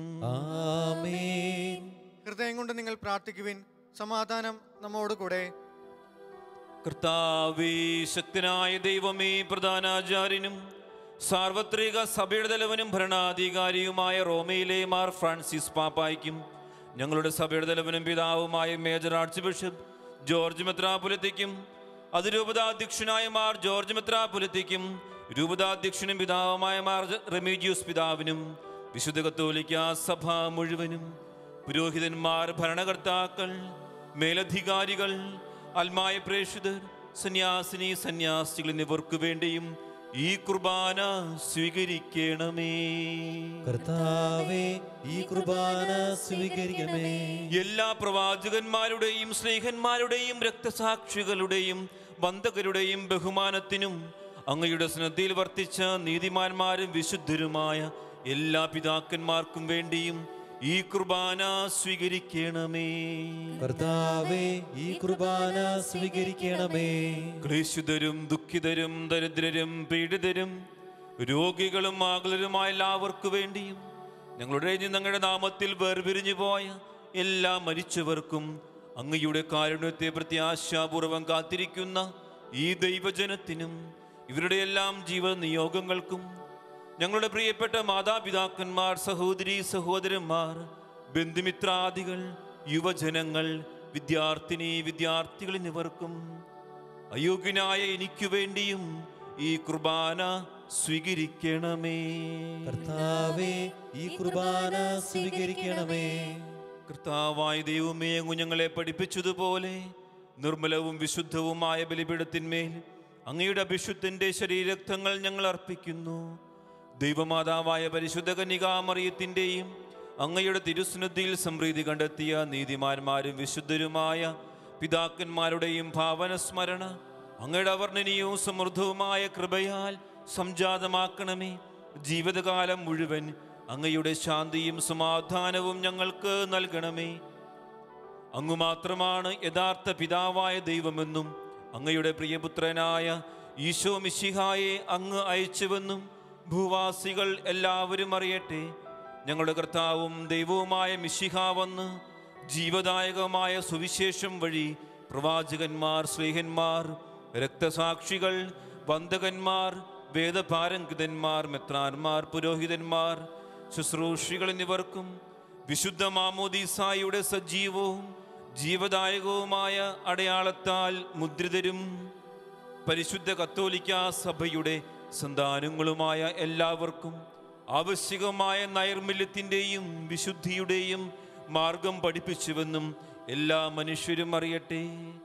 A: ആമേൻ
C: ഹൃദയം കൊണ്ട് നിങ്ങൾ പ്രാർത്ഥിക്കുവിൻ സമാധാനം നമ്മോട് കൂടെ
B: കർത്താവേ ശക്തനായ ദൈവമേ പ്രധാനാചാര്യനും സാർവത്രിക സഭയുടെ തലവനും ഭരണാധികാരിയുമായ റോമയിലെ മാർ ഫ്രാൻസിസ് പാപ്പായ്ക്കും ഞങ്ങളുടെ സഭയുടെ തലവനും പിതാവുമായ മേജർ ആർച്ച് ബിഷപ്പ് ജോർജ് മെത്രാപുലത്തിക്കും അതിരൂപതാധ്യക്ഷനായ മാർ ജോർജ് മെത്രാപുലത്തിക്കും രൂപതാധ്യക്ഷനും പിതാവുമായ മാർ റെമീജിയൂസ് പിതാവിനും വിശുദ്ധ കത്തോലിക്ക സഭ മുഴുവനും പുരോഹിതന്മാർ ഭരണകർത്താക്കൾ മേലധികാരികൾ അൽമായ പ്രേക്ഷിതർ സന്യാസിനി സന്യാസികൾ എന്നിവർക്ക് വേണ്ടിയും ഈ കുർബാന സ്വീകരിക്കണമേ
A: കർത്താവേ ഈ കുർബാന സ്വീകരിക്കണമേ
B: എല്ലാ പ്രവാചകന്മാരുടെയും സ്നേഹന്മാരുടെയും രക്തസാക്ഷികളുടെയും ബന്ധകരുടെയും ബഹുമാനത്തിനും അങ്ങയുടെ സ്നദ്ധിയിൽ വർത്തിച്ച നീതിമാന്മാരും വിശുദ്ധരുമായ എല്ലാ പിതാക്കന്മാർക്കും വേണ്ടിയും ഈ കുർബാന സ്വീകരിക്കണമേ
A: കർത്താവേ ഈ കുർബാന സ്വീകരിക്കണമേ
B: ക്ലേശിതരും ദുഃഖിതരും ദരിദ്രരും പീഡിതരും രോഗികളും ആകുലരുമായ എല്ലാവർക്കു വേണ്ടിയും ഞങ്ങളുടെ ഞങ്ങളുടെ നാമത്തിൽ വേർപിരിഞ്ഞു പോയ എല്ലാ മരിച്ചവർക്കും അങ്ങയുടെ കാരുണ്യത്തെ പ്രത്യാശാപൂർവം കാത്തിരിക്കുന്ന ഈ ദൈവജനത്തിനും ഇവരുടെ എല്ലാം ജീവ നിയോഗങ്ങൾക്കും ഞങ്ങളുടെ പ്രിയപ്പെട്ട മാതാപിതാക്കന്മാർ സഹോദരി സഹോദരന്മാർ ബന്ധുമിത്രാദികൾ യുവജനങ്ങൾ വിദ്യാർത്ഥിനി വിദ്യാർത്ഥികൾ എന്നിവർക്കും അയോഗ്യനായ എനിക്കു വേണ്ടിയും ഈ കുർബാന സ്വീകരിക്കണമേ
A: കർത്താവേ ഈ കുർബാന സ്വീകരിക്കണമേ
B: കർത്താവായ ദൈവമേ അങ്ങ് ഞങ്ങളെ പഠിപ്പിച്ചതുപോലെ നിർമ്മലവും വിശുദ്ധവുമായ ബലിപീഠത്തിന്മേൽ അങ്ങയുടെ അഭിഷുദ്ധന്റെ ശരീരക്തങ്ങൾ ഞങ്ങൾ അർപ്പിക്കുന്നു ദൈവമാതാവായ പരിശുദ്ധ കന്യകാമറിയത്തിൻ്റെയും അങ്ങയുടെ തിരുസ്നദ്ധിയിൽ സമൃദ്ധി കണ്ടെത്തിയ നീതിമാന്മാരും വിശുദ്ധരുമായ പിതാക്കന്മാരുടെയും ഭാവന സ്മരണ അങ്ങയുടെ അവർണ്ണനീയവും സമൃദ്ധവുമായ കൃപയാൽ സംജാതമാക്കണമേ ജീവിതകാലം മുഴുവൻ അങ്ങയുടെ ശാന്തിയും സമാധാനവും ഞങ്ങൾക്ക് നൽകണമേ അങ്ങ് മാത്രമാണ് യഥാർത്ഥ പിതാവായ ദൈവമെന്നും അങ്ങയുടെ പ്രിയപുത്രനായ ഈശോ മിശിഹായെ അങ്ങ് അയച്ചുവെന്നും ഭൂവാസികൾ എല്ലാവരും അറിയട്ടെ ഞങ്ങളുടെ കർത്താവും ദൈവവുമായ മിശിഹ വന്ന് ജീവദായകമായ സുവിശേഷം വഴി പ്രവാചകന്മാർ സ്നേഹന്മാർ രക്തസാക്ഷികൾ വന്ദകന്മാർ വേദപാരംഗിതന്മാർ മെത്രാന്മാർ പുരോഹിതന്മാർ ശുശ്രൂഷികൾ എന്നിവർക്കും വിശുദ്ധ മാമോദീസായുടെ സജീവവും ജീവദായകവുമായ അടയാളത്താൽ മുദ്രിതരും പരിശുദ്ധ കത്തോലിക്ക സഭയുടെ സന്താനങ്ങളുമായ എല്ലാവർക്കും ആവശ്യകമായ നൈർമല്യത്തിൻ്റെയും വിശുദ്ധിയുടെയും മാർഗം പഠിപ്പിച്ചുവെന്നും എല്ലാ മനുഷ്യരും അറിയട്ടെ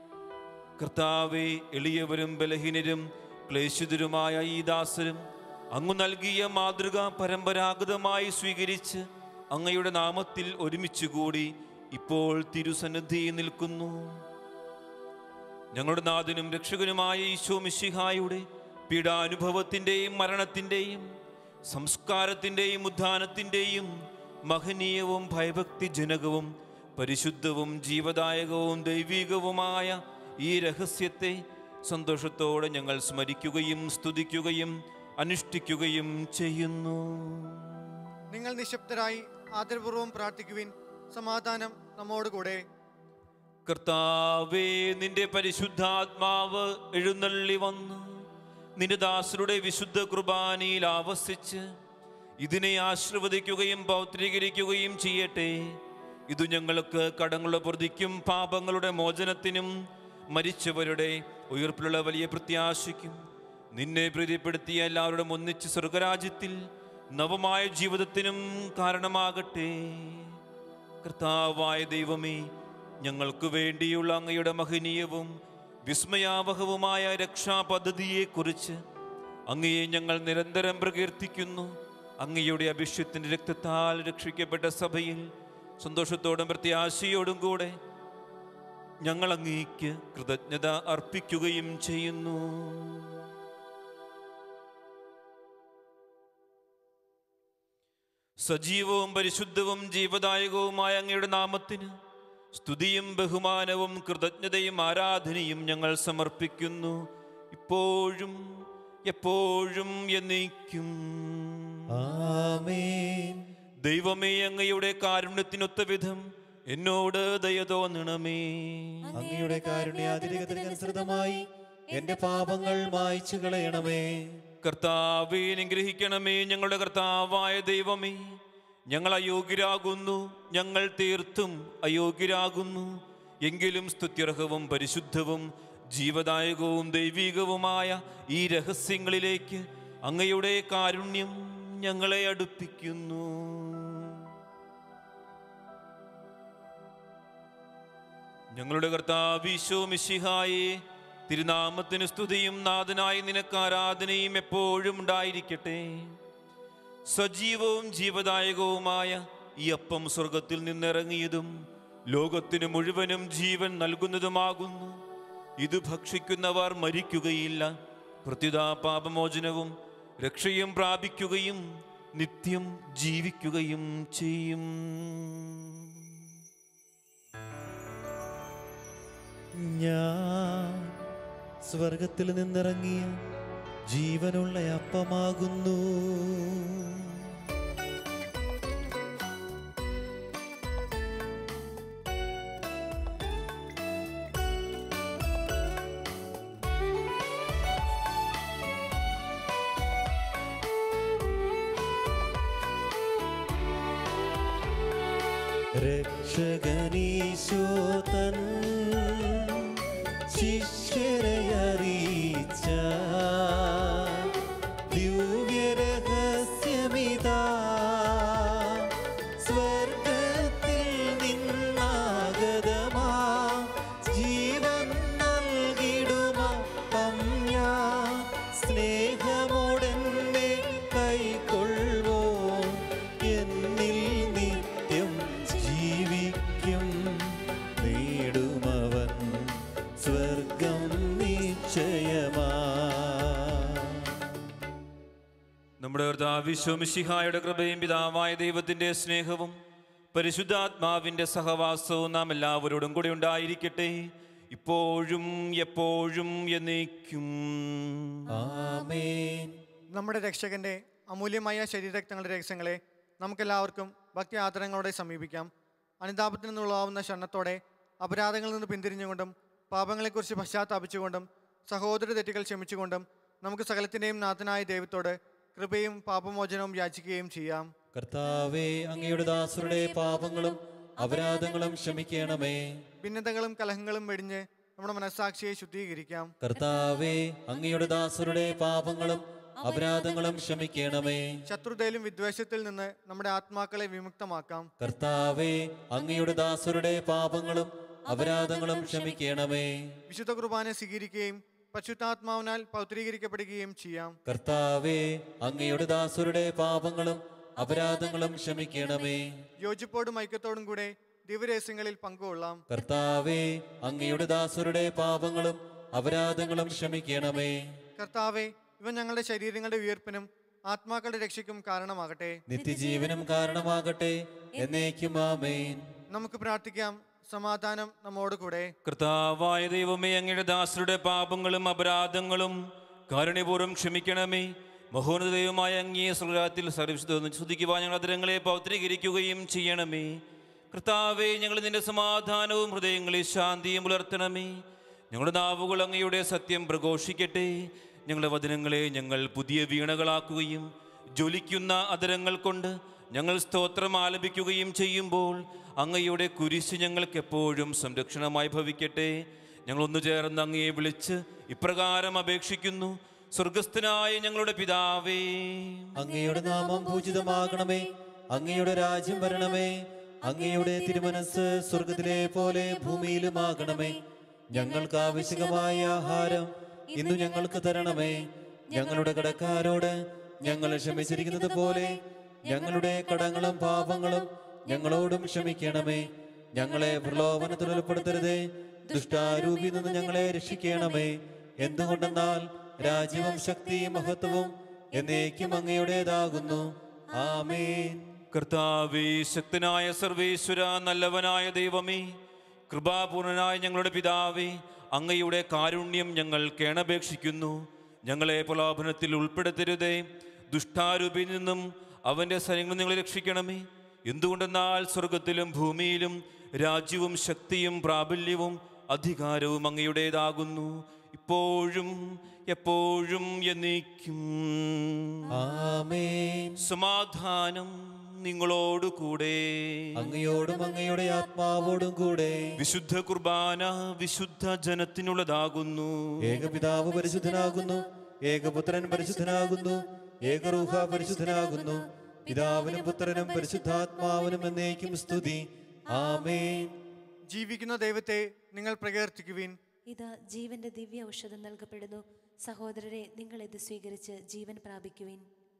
B: കർത്താവെ എളിയവരും ബലഹീനരും ക്ലേശിതരുമായ ഈ ദാസരും അങ്ങ് നൽകിയ മാതൃക പരമ്പരാഗതമായി സ്വീകരിച്ച് അങ്ങയുടെ നാമത്തിൽ ഒരുമിച്ച് കൂടി ഇപ്പോൾ തിരുസന്നിധിയിൽ നിൽക്കുന്നു ഞങ്ങളുടെ നാഥനും രക്ഷകനുമായ ഈശോ മിശിഹായുടെ പീഡാനുഭവത്തിൻ്റെയും മരണത്തിൻ്റെയും സംസ്കാരത്തിൻ്റെയും ഉദ്ധാനത്തിൻ്റെയും മഹനീയവും ഭയഭക്തിജനകവും പരിശുദ്ധവും ജീവദായകവും ദൈവികവുമായ ഈ രഹസ്യത്തെ സന്തോഷത്തോടെ ഞങ്ങൾ സ്മരിക്കുകയും സ്തുതിക്കുകയും അനുഷ്ഠിക്കുകയും ചെയ്യുന്നു
C: നിങ്ങൾ നിശബ്ദരായി ആദരപൂർവ്വം പ്രാർത്ഥിക്കുവിൻ സമാധാനം നമ്മോട് കൂടെ
B: കർത്താവേ നിന്റെ പരിശുദ്ധാത്മാവ് എഴുന്നള്ളി വന്ന് നിന്റെ ദാസരുടെ വിശുദ്ധ കുർബാനയിൽ ആവസിച്ച് ഇതിനെ ആശീർവദിക്കുകയും പൗത്രീകരിക്കുകയും ചെയ്യട്ടെ ഇത് ഞങ്ങൾക്ക് കടങ്ങളുടെ പ്രതിക്കും പാപങ്ങളുടെ മോചനത്തിനും മരിച്ചവരുടെ ഉയർപ്പിലുള്ള വലിയ പ്രത്യാശയ്ക്കും നിന്നെ പ്രീതിപ്പെടുത്തിയ എല്ലാവരോടും ഒന്നിച്ച് സ്വർഗരാജ്യത്തിൽ നവമായ ജീവിതത്തിനും കാരണമാകട്ടെ കർത്താവായ ദൈവമേ ഞങ്ങൾക്ക് വേണ്ടിയുള്ള അങ്ങയുടെ മഹനീയവും വിസ്മയാവഹവുമായ രക്ഷാപദ്ധതിയെക്കുറിച്ച് അങ്ങയെ ഞങ്ങൾ നിരന്തരം പ്രകീർത്തിക്കുന്നു അങ്ങയുടെ അഭിഷ്യത്തിൻ്റെ രക്തത്താൽ രക്ഷിക്കപ്പെട്ട സഭയിൽ സന്തോഷത്തോടും പ്രത്യാശയോടും കൂടെ ഞങ്ങൾ അങ്ങേക്ക് കൃതജ്ഞത അർപ്പിക്കുകയും ചെയ്യുന്നു സജീവവും പരിശുദ്ധവും ജീവദായകവുമായ അങ്ങയുടെ നാമത്തിന് സ്തുതിയും ബഹുമാനവും കൃതജ്ഞതയും ആരാധനയും ഞങ്ങൾ സമർപ്പിക്കുന്നു ഇപ്പോഴും എപ്പോഴും എന്നേക്കും
A: ആമേൻ
B: ദൈവമേ അങ്ങയുടെ കാരുണ്യത്തിനൊത്ത വിധം എന്നോട് ദയ തോന്നണമേ
A: അങ്ങയുടെ കാരുണ്യാതിരികത്തിനനുസൃതമായി എന്റെ പാപങ്ങൾ മായ്ച്ചു കളയണമേ
B: കർത്താവെ അനുഗ്രഹിക്കണമേ ഞങ്ങളുടെ കർത്താവായ ദൈവമേ ഞങ്ങൾ അയോഗ്യരാകുന്നു ഞങ്ങൾ തീർത്തും അയോഗ്യരാകുന്നു എങ്കിലും സ്തുത്യർഹവും പരിശുദ്ധവും ജീവദായകവും ദൈവികവുമായ ഈ രഹസ്യങ്ങളിലേക്ക് അങ്ങയുടെ കാരുണ്യം ഞങ്ങളെ അടുപ്പിക്കുന്നു ഞങ്ങളുടെ കർത്താവിശോ മിശിഹായെ തിരുനാമത്തിന് സ്തുതിയും നാഥനായി നിനക്ക് ആരാധനയും എപ്പോഴും ഉണ്ടായിരിക്കട്ടെ സജീവവും ജീവദായകവുമായ ഈ അപ്പം സ്വർഗത്തിൽ നിന്നിറങ്ങിയതും ലോകത്തിന് മുഴുവനും ജീവൻ നൽകുന്നതുമാകുന്നു ഇത് ഭക്ഷിക്കുന്നവർ മരിക്കുകയില്ല പ്രത്യുതാ പാപമോചനവും രക്ഷയും പ്രാപിക്കുകയും നിത്യം ജീവിക്കുകയും ചെയ്യും
A: ഞാൻ സ്വർഗത്തിൽ നിന്നിറങ്ങിയ ജീവനുള്ള അപ്പമാകുന്നു രക്ഷകനീശോ തൻ ശിഷ്യരെ അറിയിച്ച ദിവ്യരഹസ്യമിതാ സ്വർഗത്തിൽ നിന്നാഗതമാ ജീവൻ നൽകിടുമപ്പം ഞാൻ സ്നേഹമോടെന്നെ കൈക്കൊള്ളുവോ എന്നിൽ നിത്യം ജീവിക്കും നേടുമവൻ സ്വർഗം നിശ്ചയമാ
B: നമ്മുടെ കർത്താവിശ്വമിഷിഹായുടെ കൃപയും പിതാവായ ദൈവത്തിന്റെ സ്നേഹവും പരിശുദ്ധാത്മാവിന്റെ സഹവാസവും നാം എല്ലാവരോടും കൂടെ ഉണ്ടായിരിക്കട്ടെ ഇപ്പോഴും എപ്പോഴും എന്നേക്കും
A: ആമേൻ
C: നമ്മുടെ രക്ഷകന്റെ അമൂല്യമായ ശരീരരക്തങ്ങളുടെ രഹസ്യങ്ങളെ നമുക്കെല്ലാവർക്കും ഭക്തി ആദരങ്ങളോടെ സമീപിക്കാം അനുതാപത്തിൽ നിന്നുള്ളാവുന്ന ക്ഷണത്തോടെ അപരാധങ്ങളിൽ നിന്ന് പിന്തിരിഞ്ഞുകൊണ്ടും പാപങ്ങളെക്കുറിച്ച് പശ്ചാത്താപിച്ചുകൊണ്ടും സഹോദര തെറ്റുകൾ ക്ഷമിച്ചുകൊണ്ടും നമുക്ക് സകലത്തിൻ്റെയും നാഥനായ ദൈവത്തോട് കൃപയും പാപമോചനവും യാചിക്കുകയും ചെയ്യാം
A: കർത്താവേ അങ്ങയുടെ ദാസരുടെ പാപങ്ങളും അപരാധങ്ങളും ക്ഷമിക്കണമേ
C: ഭിന്നതകളും കലഹങ്ങളും വെടിഞ്ഞ് നമ്മുടെ മനസ്സാക്ഷിയെ ശുദ്ധീകരിക്കാം
A: കർത്താവേ അങ്ങയുടെ ദാസരുടെ പാപങ്ങളും അപരാധങ്ങളും ക്ഷമിക്കണമേ
C: ശത്രുതയിലും വിദ്വേഷത്തിൽ നിന്ന് നമ്മുടെ ആത്മാക്കളെ വിമുക്തമാക്കാം
A: കർത്താവേ അങ്ങയുടെ ദാസരുടെ പാപങ്ങളും അപരാധങ്ങളും ക്ഷമിക്കണമേ
C: വിശുദ്ധ കുർബാന സ്വീകരിക്കുകയും പരിശുദ്ധാത്മാവിനാൽ പൗത്രീകരിക്കപ്പെടുകയും ചെയ്യാം
A: കർത്താവേ അങ്ങയുടെ ദാസരുടെ പാപങ്ങളും അപരാധങ്ങളും ക്ഷമിക്കണമേ
C: യോജിപ്പോടും ഐക്യത്തോടും കൂടെ ദിവരഹസ്യങ്ങളിൽ പങ്കുകൊള്ളാം
A: കർത്താവേ അങ്ങയുടെ ദാസരുടെ പാപങ്ങളും അപരാധങ്ങളും ക്ഷമിക്കണമേ
C: കർത്താവെ ഇവ ഞങ്ങളുടെ ശരീരങ്ങളുടെ ഉയർപ്പിനും ആത്മാക്കളുടെ രക്ഷയ്ക്കും കാരണമാകട്ടെ
A: നിത്യജീവനും കാരണമാകട്ടെ എന്നേക്കും ആമേൻ
C: നമുക്ക് പ്രാർത്ഥിക്കാം സമാധാനം നമ്മോട് കൂടെ
B: കർത്താവായ ദൈവമേ അങ്ങയുടെ ദാസരുടെ പാപങ്ങളും അപരാധങ്ങളും കാരുണ്യപൂർവ്വം ക്ഷമിക്കണമേ മഹോന്നത ദൈവമായ അങ്ങേ സ്വർഗത്തിൽ സർവിശുദ്ധ ശ്രുതിക്കുവാൻ ഞങ്ങൾ അതിരങ്ങളെ പൗത്രീകരിക്കുകയും ചെയ്യണമേ കർത്താവെ ഞങ്ങൾ നിന്റെ സമാധാനവും ഹൃദയങ്ങളിൽ ശാന്തിയും പുലർത്തണമേ ഞങ്ങളുടെ നാവുകൾ അങ്ങയുടെ സത്യം പ്രഘോഷിക്കട്ടെ ഞങ്ങളുടെ വചനങ്ങളെ ഞങ്ങൾ പുതിയ വീണകളാക്കുകയും ജ്വലിക്കുന്ന അതരങ്ങൾ കൊണ്ട് ഞങ്ങൾ സ്തോത്രം ആലപിക്കുകയും ചെയ്യുമ്പോൾ അങ്ങയുടെ കുരിശ് ഞങ്ങൾക്ക് എപ്പോഴും സംരക്ഷണമായി ഭവിക്കട്ടെ ഞങ്ങൾ ഒന്നു ചേർന്ന് അങ്ങയെ വിളിച്ച് ഇപ്രകാരം അപേക്ഷിക്കുന്നു സ്വർഗസ്ഥനായ ഞങ്ങളുടെ പിതാവേ
A: അങ്ങയുടെ നാമം പൂജിതമാകണമേ അങ്ങയുടെ രാജ്യം വരണമേ അങ്ങയുടെ തിരുമനസ് സ്വർഗത്തിലെ പോലെ ഭൂമിയിലുമാകണമേ ഞങ്ങൾക്ക് ആവശ്യകമായ ആഹാരം ഇന്ന് ഞങ്ങൾക്ക് തരണമേ ഞങ്ങളുടെ കടക്കാരോട് ഞങ്ങൾ ക്ഷമിച്ചിരിക്കുന്നത് പോലെ ഞങ്ങളുടെ കടങ്ങളും പാപങ്ങളും ഞങ്ങളോടും ക്ഷമിക്കണമേ ഞങ്ങളെ പ്രലോഭനത്തിൽ ഉൾപ്പെടുത്തരുതേ ദുഷ്ടാരൂപിൽ നിന്ന് ഞങ്ങളെ രക്ഷിക്കണമേ എന്തുകൊണ്ടെന്നാൽ രാജ്യവും ശക്തിയും മഹത്വവും എന്നേക്കും അങ്ങയുടേതാകുന്നു ആമേൻ
B: കർത്താവേ ശക്തനായ സർവേശ്വര നല്ലവനായ ദൈവമേ കൃപാപൂർണനായ ഞങ്ങളുടെ പിതാവേ അങ്ങയുടെ കാരുണ്യം ഞങ്ങൾ കേണപേക്ഷിക്കുന്നു ഞങ്ങളെ പ്രലോഭനത്തിൽ ഉൾപ്പെടുത്തരുതേ ദുഷ്ടാരൂപിൽ നിന്നും അവൻ്റെ സൈന്യങ്ങൾ ഞങ്ങളെ രക്ഷിക്കണമേ എന്തുകൊണ്ടെന്നാൽ സ്വർഗത്തിലും ഭൂമിയിലും രാജ്യവും ശക്തിയും പ്രാബല്യവും അധികാരവും അങ്ങയുടേതാകുന്നു ഇപ്പോഴും എപ്പോഴും എന്നേക്കും
A: ആമേൻ
B: സമാധാനം നിങ്ങളോടുകൂടെ
A: അങ്ങയോടും അങ്ങയുടെ ആത്മാവോടും കൂടെ
B: വിശുദ്ധ കുർബാന വിശുദ്ധ ജനത്തിനുള്ളതാകുന്നു
A: ഏകപിതാവ് പരിശുദ്ധനാകുന്നു ഏകപുത്രൻ പരിശുദ്ധനാകുന്നു ഏകറൂഹ പരിശുദ്ധനാകുന്നു പിതാവിനും പുത്രനും പരിശുദ്ധാത്മാവിനും എന്നേക്കും സ്തുതി ആമേൻ
C: ജീവിക്കുന്ന ദൈവത്തെ നിങ്ങൾ പ്രകീർത്തിക്കുവിൻ
D: ഇതാ ജീവന്റെ ദിവ്യ ഔഷധം നൽകപ്പെടുന്നു സഹോദരരെ നിങ്ങൾ ഇത് സ്വീകരിച്ച് ജീവൻ പ്രാപിക്കുവിൻ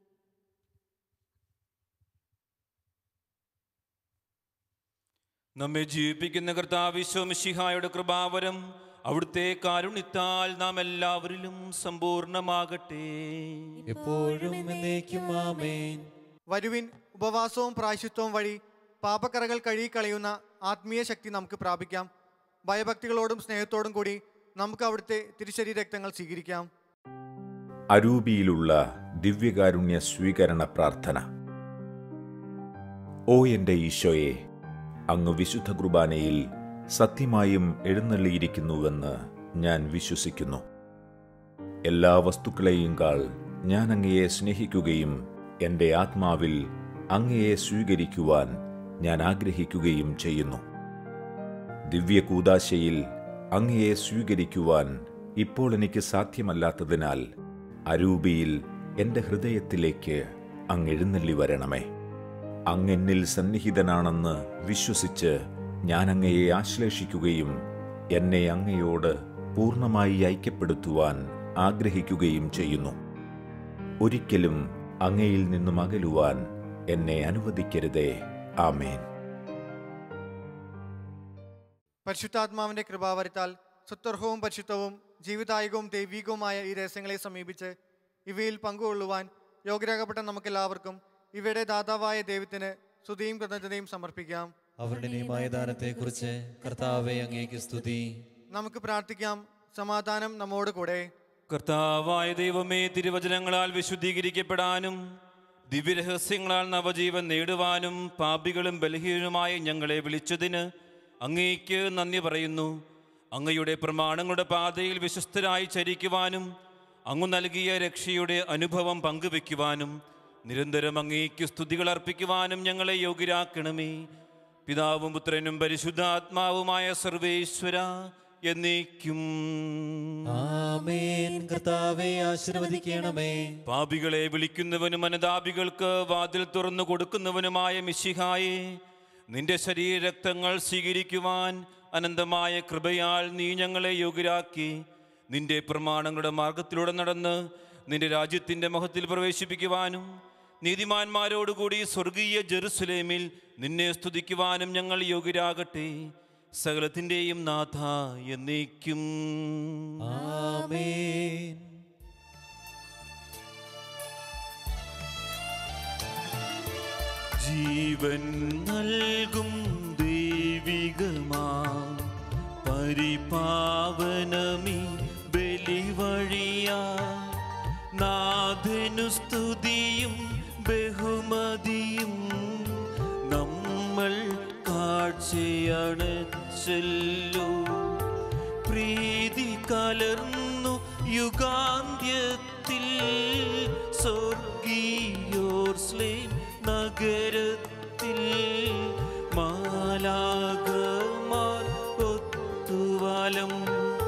B: നമ്മെ ജീവിപ്പിക്കുന്ന കർത്താവിശ്വമിഷിഹായുടെ കൃപാവരം അവിടുത്തെ കാരുണ്യത്താൽ നാം എല്ലാവരിലും സമ്പൂർണമാകട്ടെ
A: എപ്പോഴും എന്നേക്കും ആമേൻ
C: വരുവിൻ ഉപവാസവും പ്രായശിത്വവും വഴി പാപക്കറകൾ കഴുകിക്കളയുന്ന ആത്മീയ ശക്തി നമുക്ക് പ്രാപിക്കാം ഭയഭക്തികളോടും സ്നേഹത്തോടും കൂടി നമുക്ക് അവിടുത്തെ തിരുശരീര രക്തങ്ങൾ സ്വീകരിക്കാം
E: അരൂപിയിലുള്ള ദിവ്യകാരുണ്യ സ്വീകരണ പ്രാർത്ഥന ഓ എൻ്റെ ഈശോയെ അങ്ങ് വിശുദ്ധ കുർബാനയിൽ സത്യമായും എഴുന്നള്ളിയിരിക്കുന്നുവെന്ന് ഞാൻ വിശ്വസിക്കുന്നു എല്ലാ വസ്തുക്കളെയും കാൾ ഞാൻ അങ്ങയെ സ്നേഹിക്കുകയും എൻ്റെ ആത്മാവിൽ അങ്ങയെ സ്വീകരിക്കുവാൻ ഞാൻ ആഗ്രഹിക്കുകയും ചെയ്യുന്നു ദിവ്യ കൂതാശയിൽ അങ്ങയെ സ്വീകരിക്കുവാൻ ഇപ്പോൾ എനിക്ക് സാധ്യമല്ലാത്തതിനാൽ അരൂപിയിൽ എൻ്റെ ഹൃദയത്തിലേക്ക് അങ്ങ് എഴുന്നള്ളി വരണമേ അങ്ങെന്നിൽ സന്നിഹിതനാണെന്ന് വിശ്വസിച്ച് ഞാൻ അങ്ങയെ ആശ്ലേഷിക്കുകയും എന്നെ അങ്ങയോട് പൂർണ്ണമായി ഐക്യപ്പെടുത്തുവാൻ ആഗ്രഹിക്കുകയും ചെയ്യുന്നു ഒരിക്കലും അങ്ങയിൽ നിന്നും അകലുവാൻ എന്നെ അനുവദിക്കരുതേ ആമേൻ
C: പരിശുദ്ധാത്മാവിന്റെ കൃപാവരത്താൽ സുത്തർഹവും പരിശുദ്ധവും ജീവിതായകവും ദൈവികവുമായ ഈ രഹസ്യങ്ങളെ സമീപിച്ച് ഇവയിൽ പങ്കുകൊള്ളുവാൻ യോഗ്യരാകപ്പെട്ട നമുക്കെല്ലാവർക്കും ഇവയുടെ ദാതാവായ ദൈവത്തിന് സ്തുതിയും കൃതജ്ഞതയും സമർപ്പിക്കാം
A: അവരുടെ നിയമായ ദാനത്തെക്കുറിച്ച് കർത്താവെ അങ്ങേക്ക് സ്തുതി
C: നമുക്ക് പ്രാർത്ഥിക്കാം സമാധാനം നമ്മോട് കൂടെ
B: കർത്താവായ ദൈവമേ തിരുവചനങ്ങളാൽ വിശുദ്ധീകരിക്കപ്പെടാനും ദിവ്യരഹസ്യങ്ങളാൽ നവജീവൻ നേടുവാനും പാപികളും ബലഹീനരുമായ ഞങ്ങളെ വിളിച്ചതിന് അങ്ങേക്ക് നന്ദി പറയുന്നു അങ്ങയുടെ പ്രമാണങ്ങളുടെ പാതയിൽ വിശ്വസ്തരായി ചരിക്കുവാനും അങ്ങ് നൽകിയ രക്ഷയുടെ അനുഭവം പങ്കുവെക്കുവാനും നിരന്തരം അങ്ങേക്ക് സ്തുതികൾ അർപ്പിക്കുവാനും ഞങ്ങളെ യോഗ്യരാക്കണമേ പിതാവും പുത്രനും പരിശുദ്ധാത്മാവുമായ സർവേശ്വര എന്നേക്കും
A: ആമേൻ കർത്താവെ ആശീർവദിക്കണമേ
B: പാപികളെ വിളിക്കുന്നവനും അനതാപികൾക്ക് വാതിൽ തുറന്നു കൊടുക്കുന്നവനുമായ മിശിഹായെ നിന്റെ ശരീരരക്തങ്ങൾ സ്വീകരിക്കുവാൻ അനന്തമായ കൃപയാൽ നീ ഞങ്ങളെ യോഗ്യരാക്കി നിന്റെ പ്രമാണങ്ങളുടെ മാർഗത്തിലൂടെ നടന്ന് നിന്റെ രാജ്യത്തിൻ്റെ മഹത്തിൽ പ്രവേശിപ്പിക്കുവാനും നീതിമാന്മാരോടുകൂടി സ്വർഗീയ ജെറുസലേമിൽ നിന്നെ സ്തുതിക്കുവാനും ഞങ്ങൾ യോഗ്യരാകട്ടെ സകലത്തിൻ്റെയും നാഥ എന്നേക്കും
A: ആമേൻ
B: ജീവൻ നൽകും ദൈവികമാ പരിപാവനമി ബലിവഴിയാ നാഥനു സ്തുതിയും ബഹുമതിയും നമ്മൾ കാഴ്ചയണച്ചല്ലോ പ്രീതി കലർന്നു യുഗാന്ത്യത്തിൽ സ്വർഗീയോർസ്ലേം നഗരത്തിൽ മാലാകമാർ ഒത്തുവലം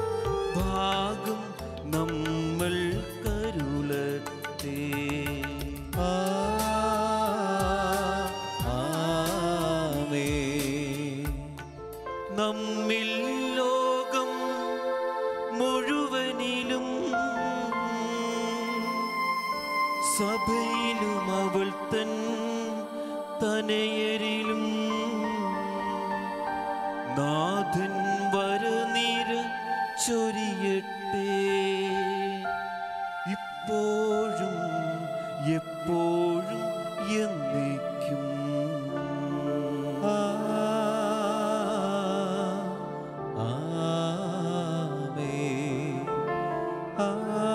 B: സഭയിലും അവൾ തൻ തനയരിലും നാഥൻ വരനീര ചൊരിയട്ടെ ഇപ്പോഴും എപ്പോഴും എന്നേക്കും
A: ആമേൻ. ആ,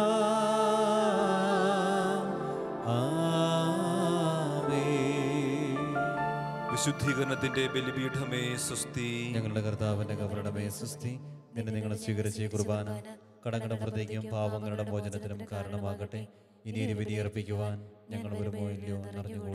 A: ആമേൻ.
B: വിശുദ്ധീകരണത്തിന്റെ ബലിപീഠമേ സുസ്തി
A: ഞങ്ങളുടെ കർത്താവിന്റെ കവരണമേ സുസ്തി നിന്നെ നിങ്ങൾ സ്വീകരിച്ച ഈ കുർബാന കടങ്ങളുടെ പ്രതിക്കും പാവങ്ങളുടെ മോചനത്തിനും കാരണമാകട്ടെ ഇനി ഒരു ബലിയർപ്പിക്കുവാൻ ഞങ്ങൾ വരുമോ ഇല്ലയോ എന്നറിഞ്ഞുകൂടാ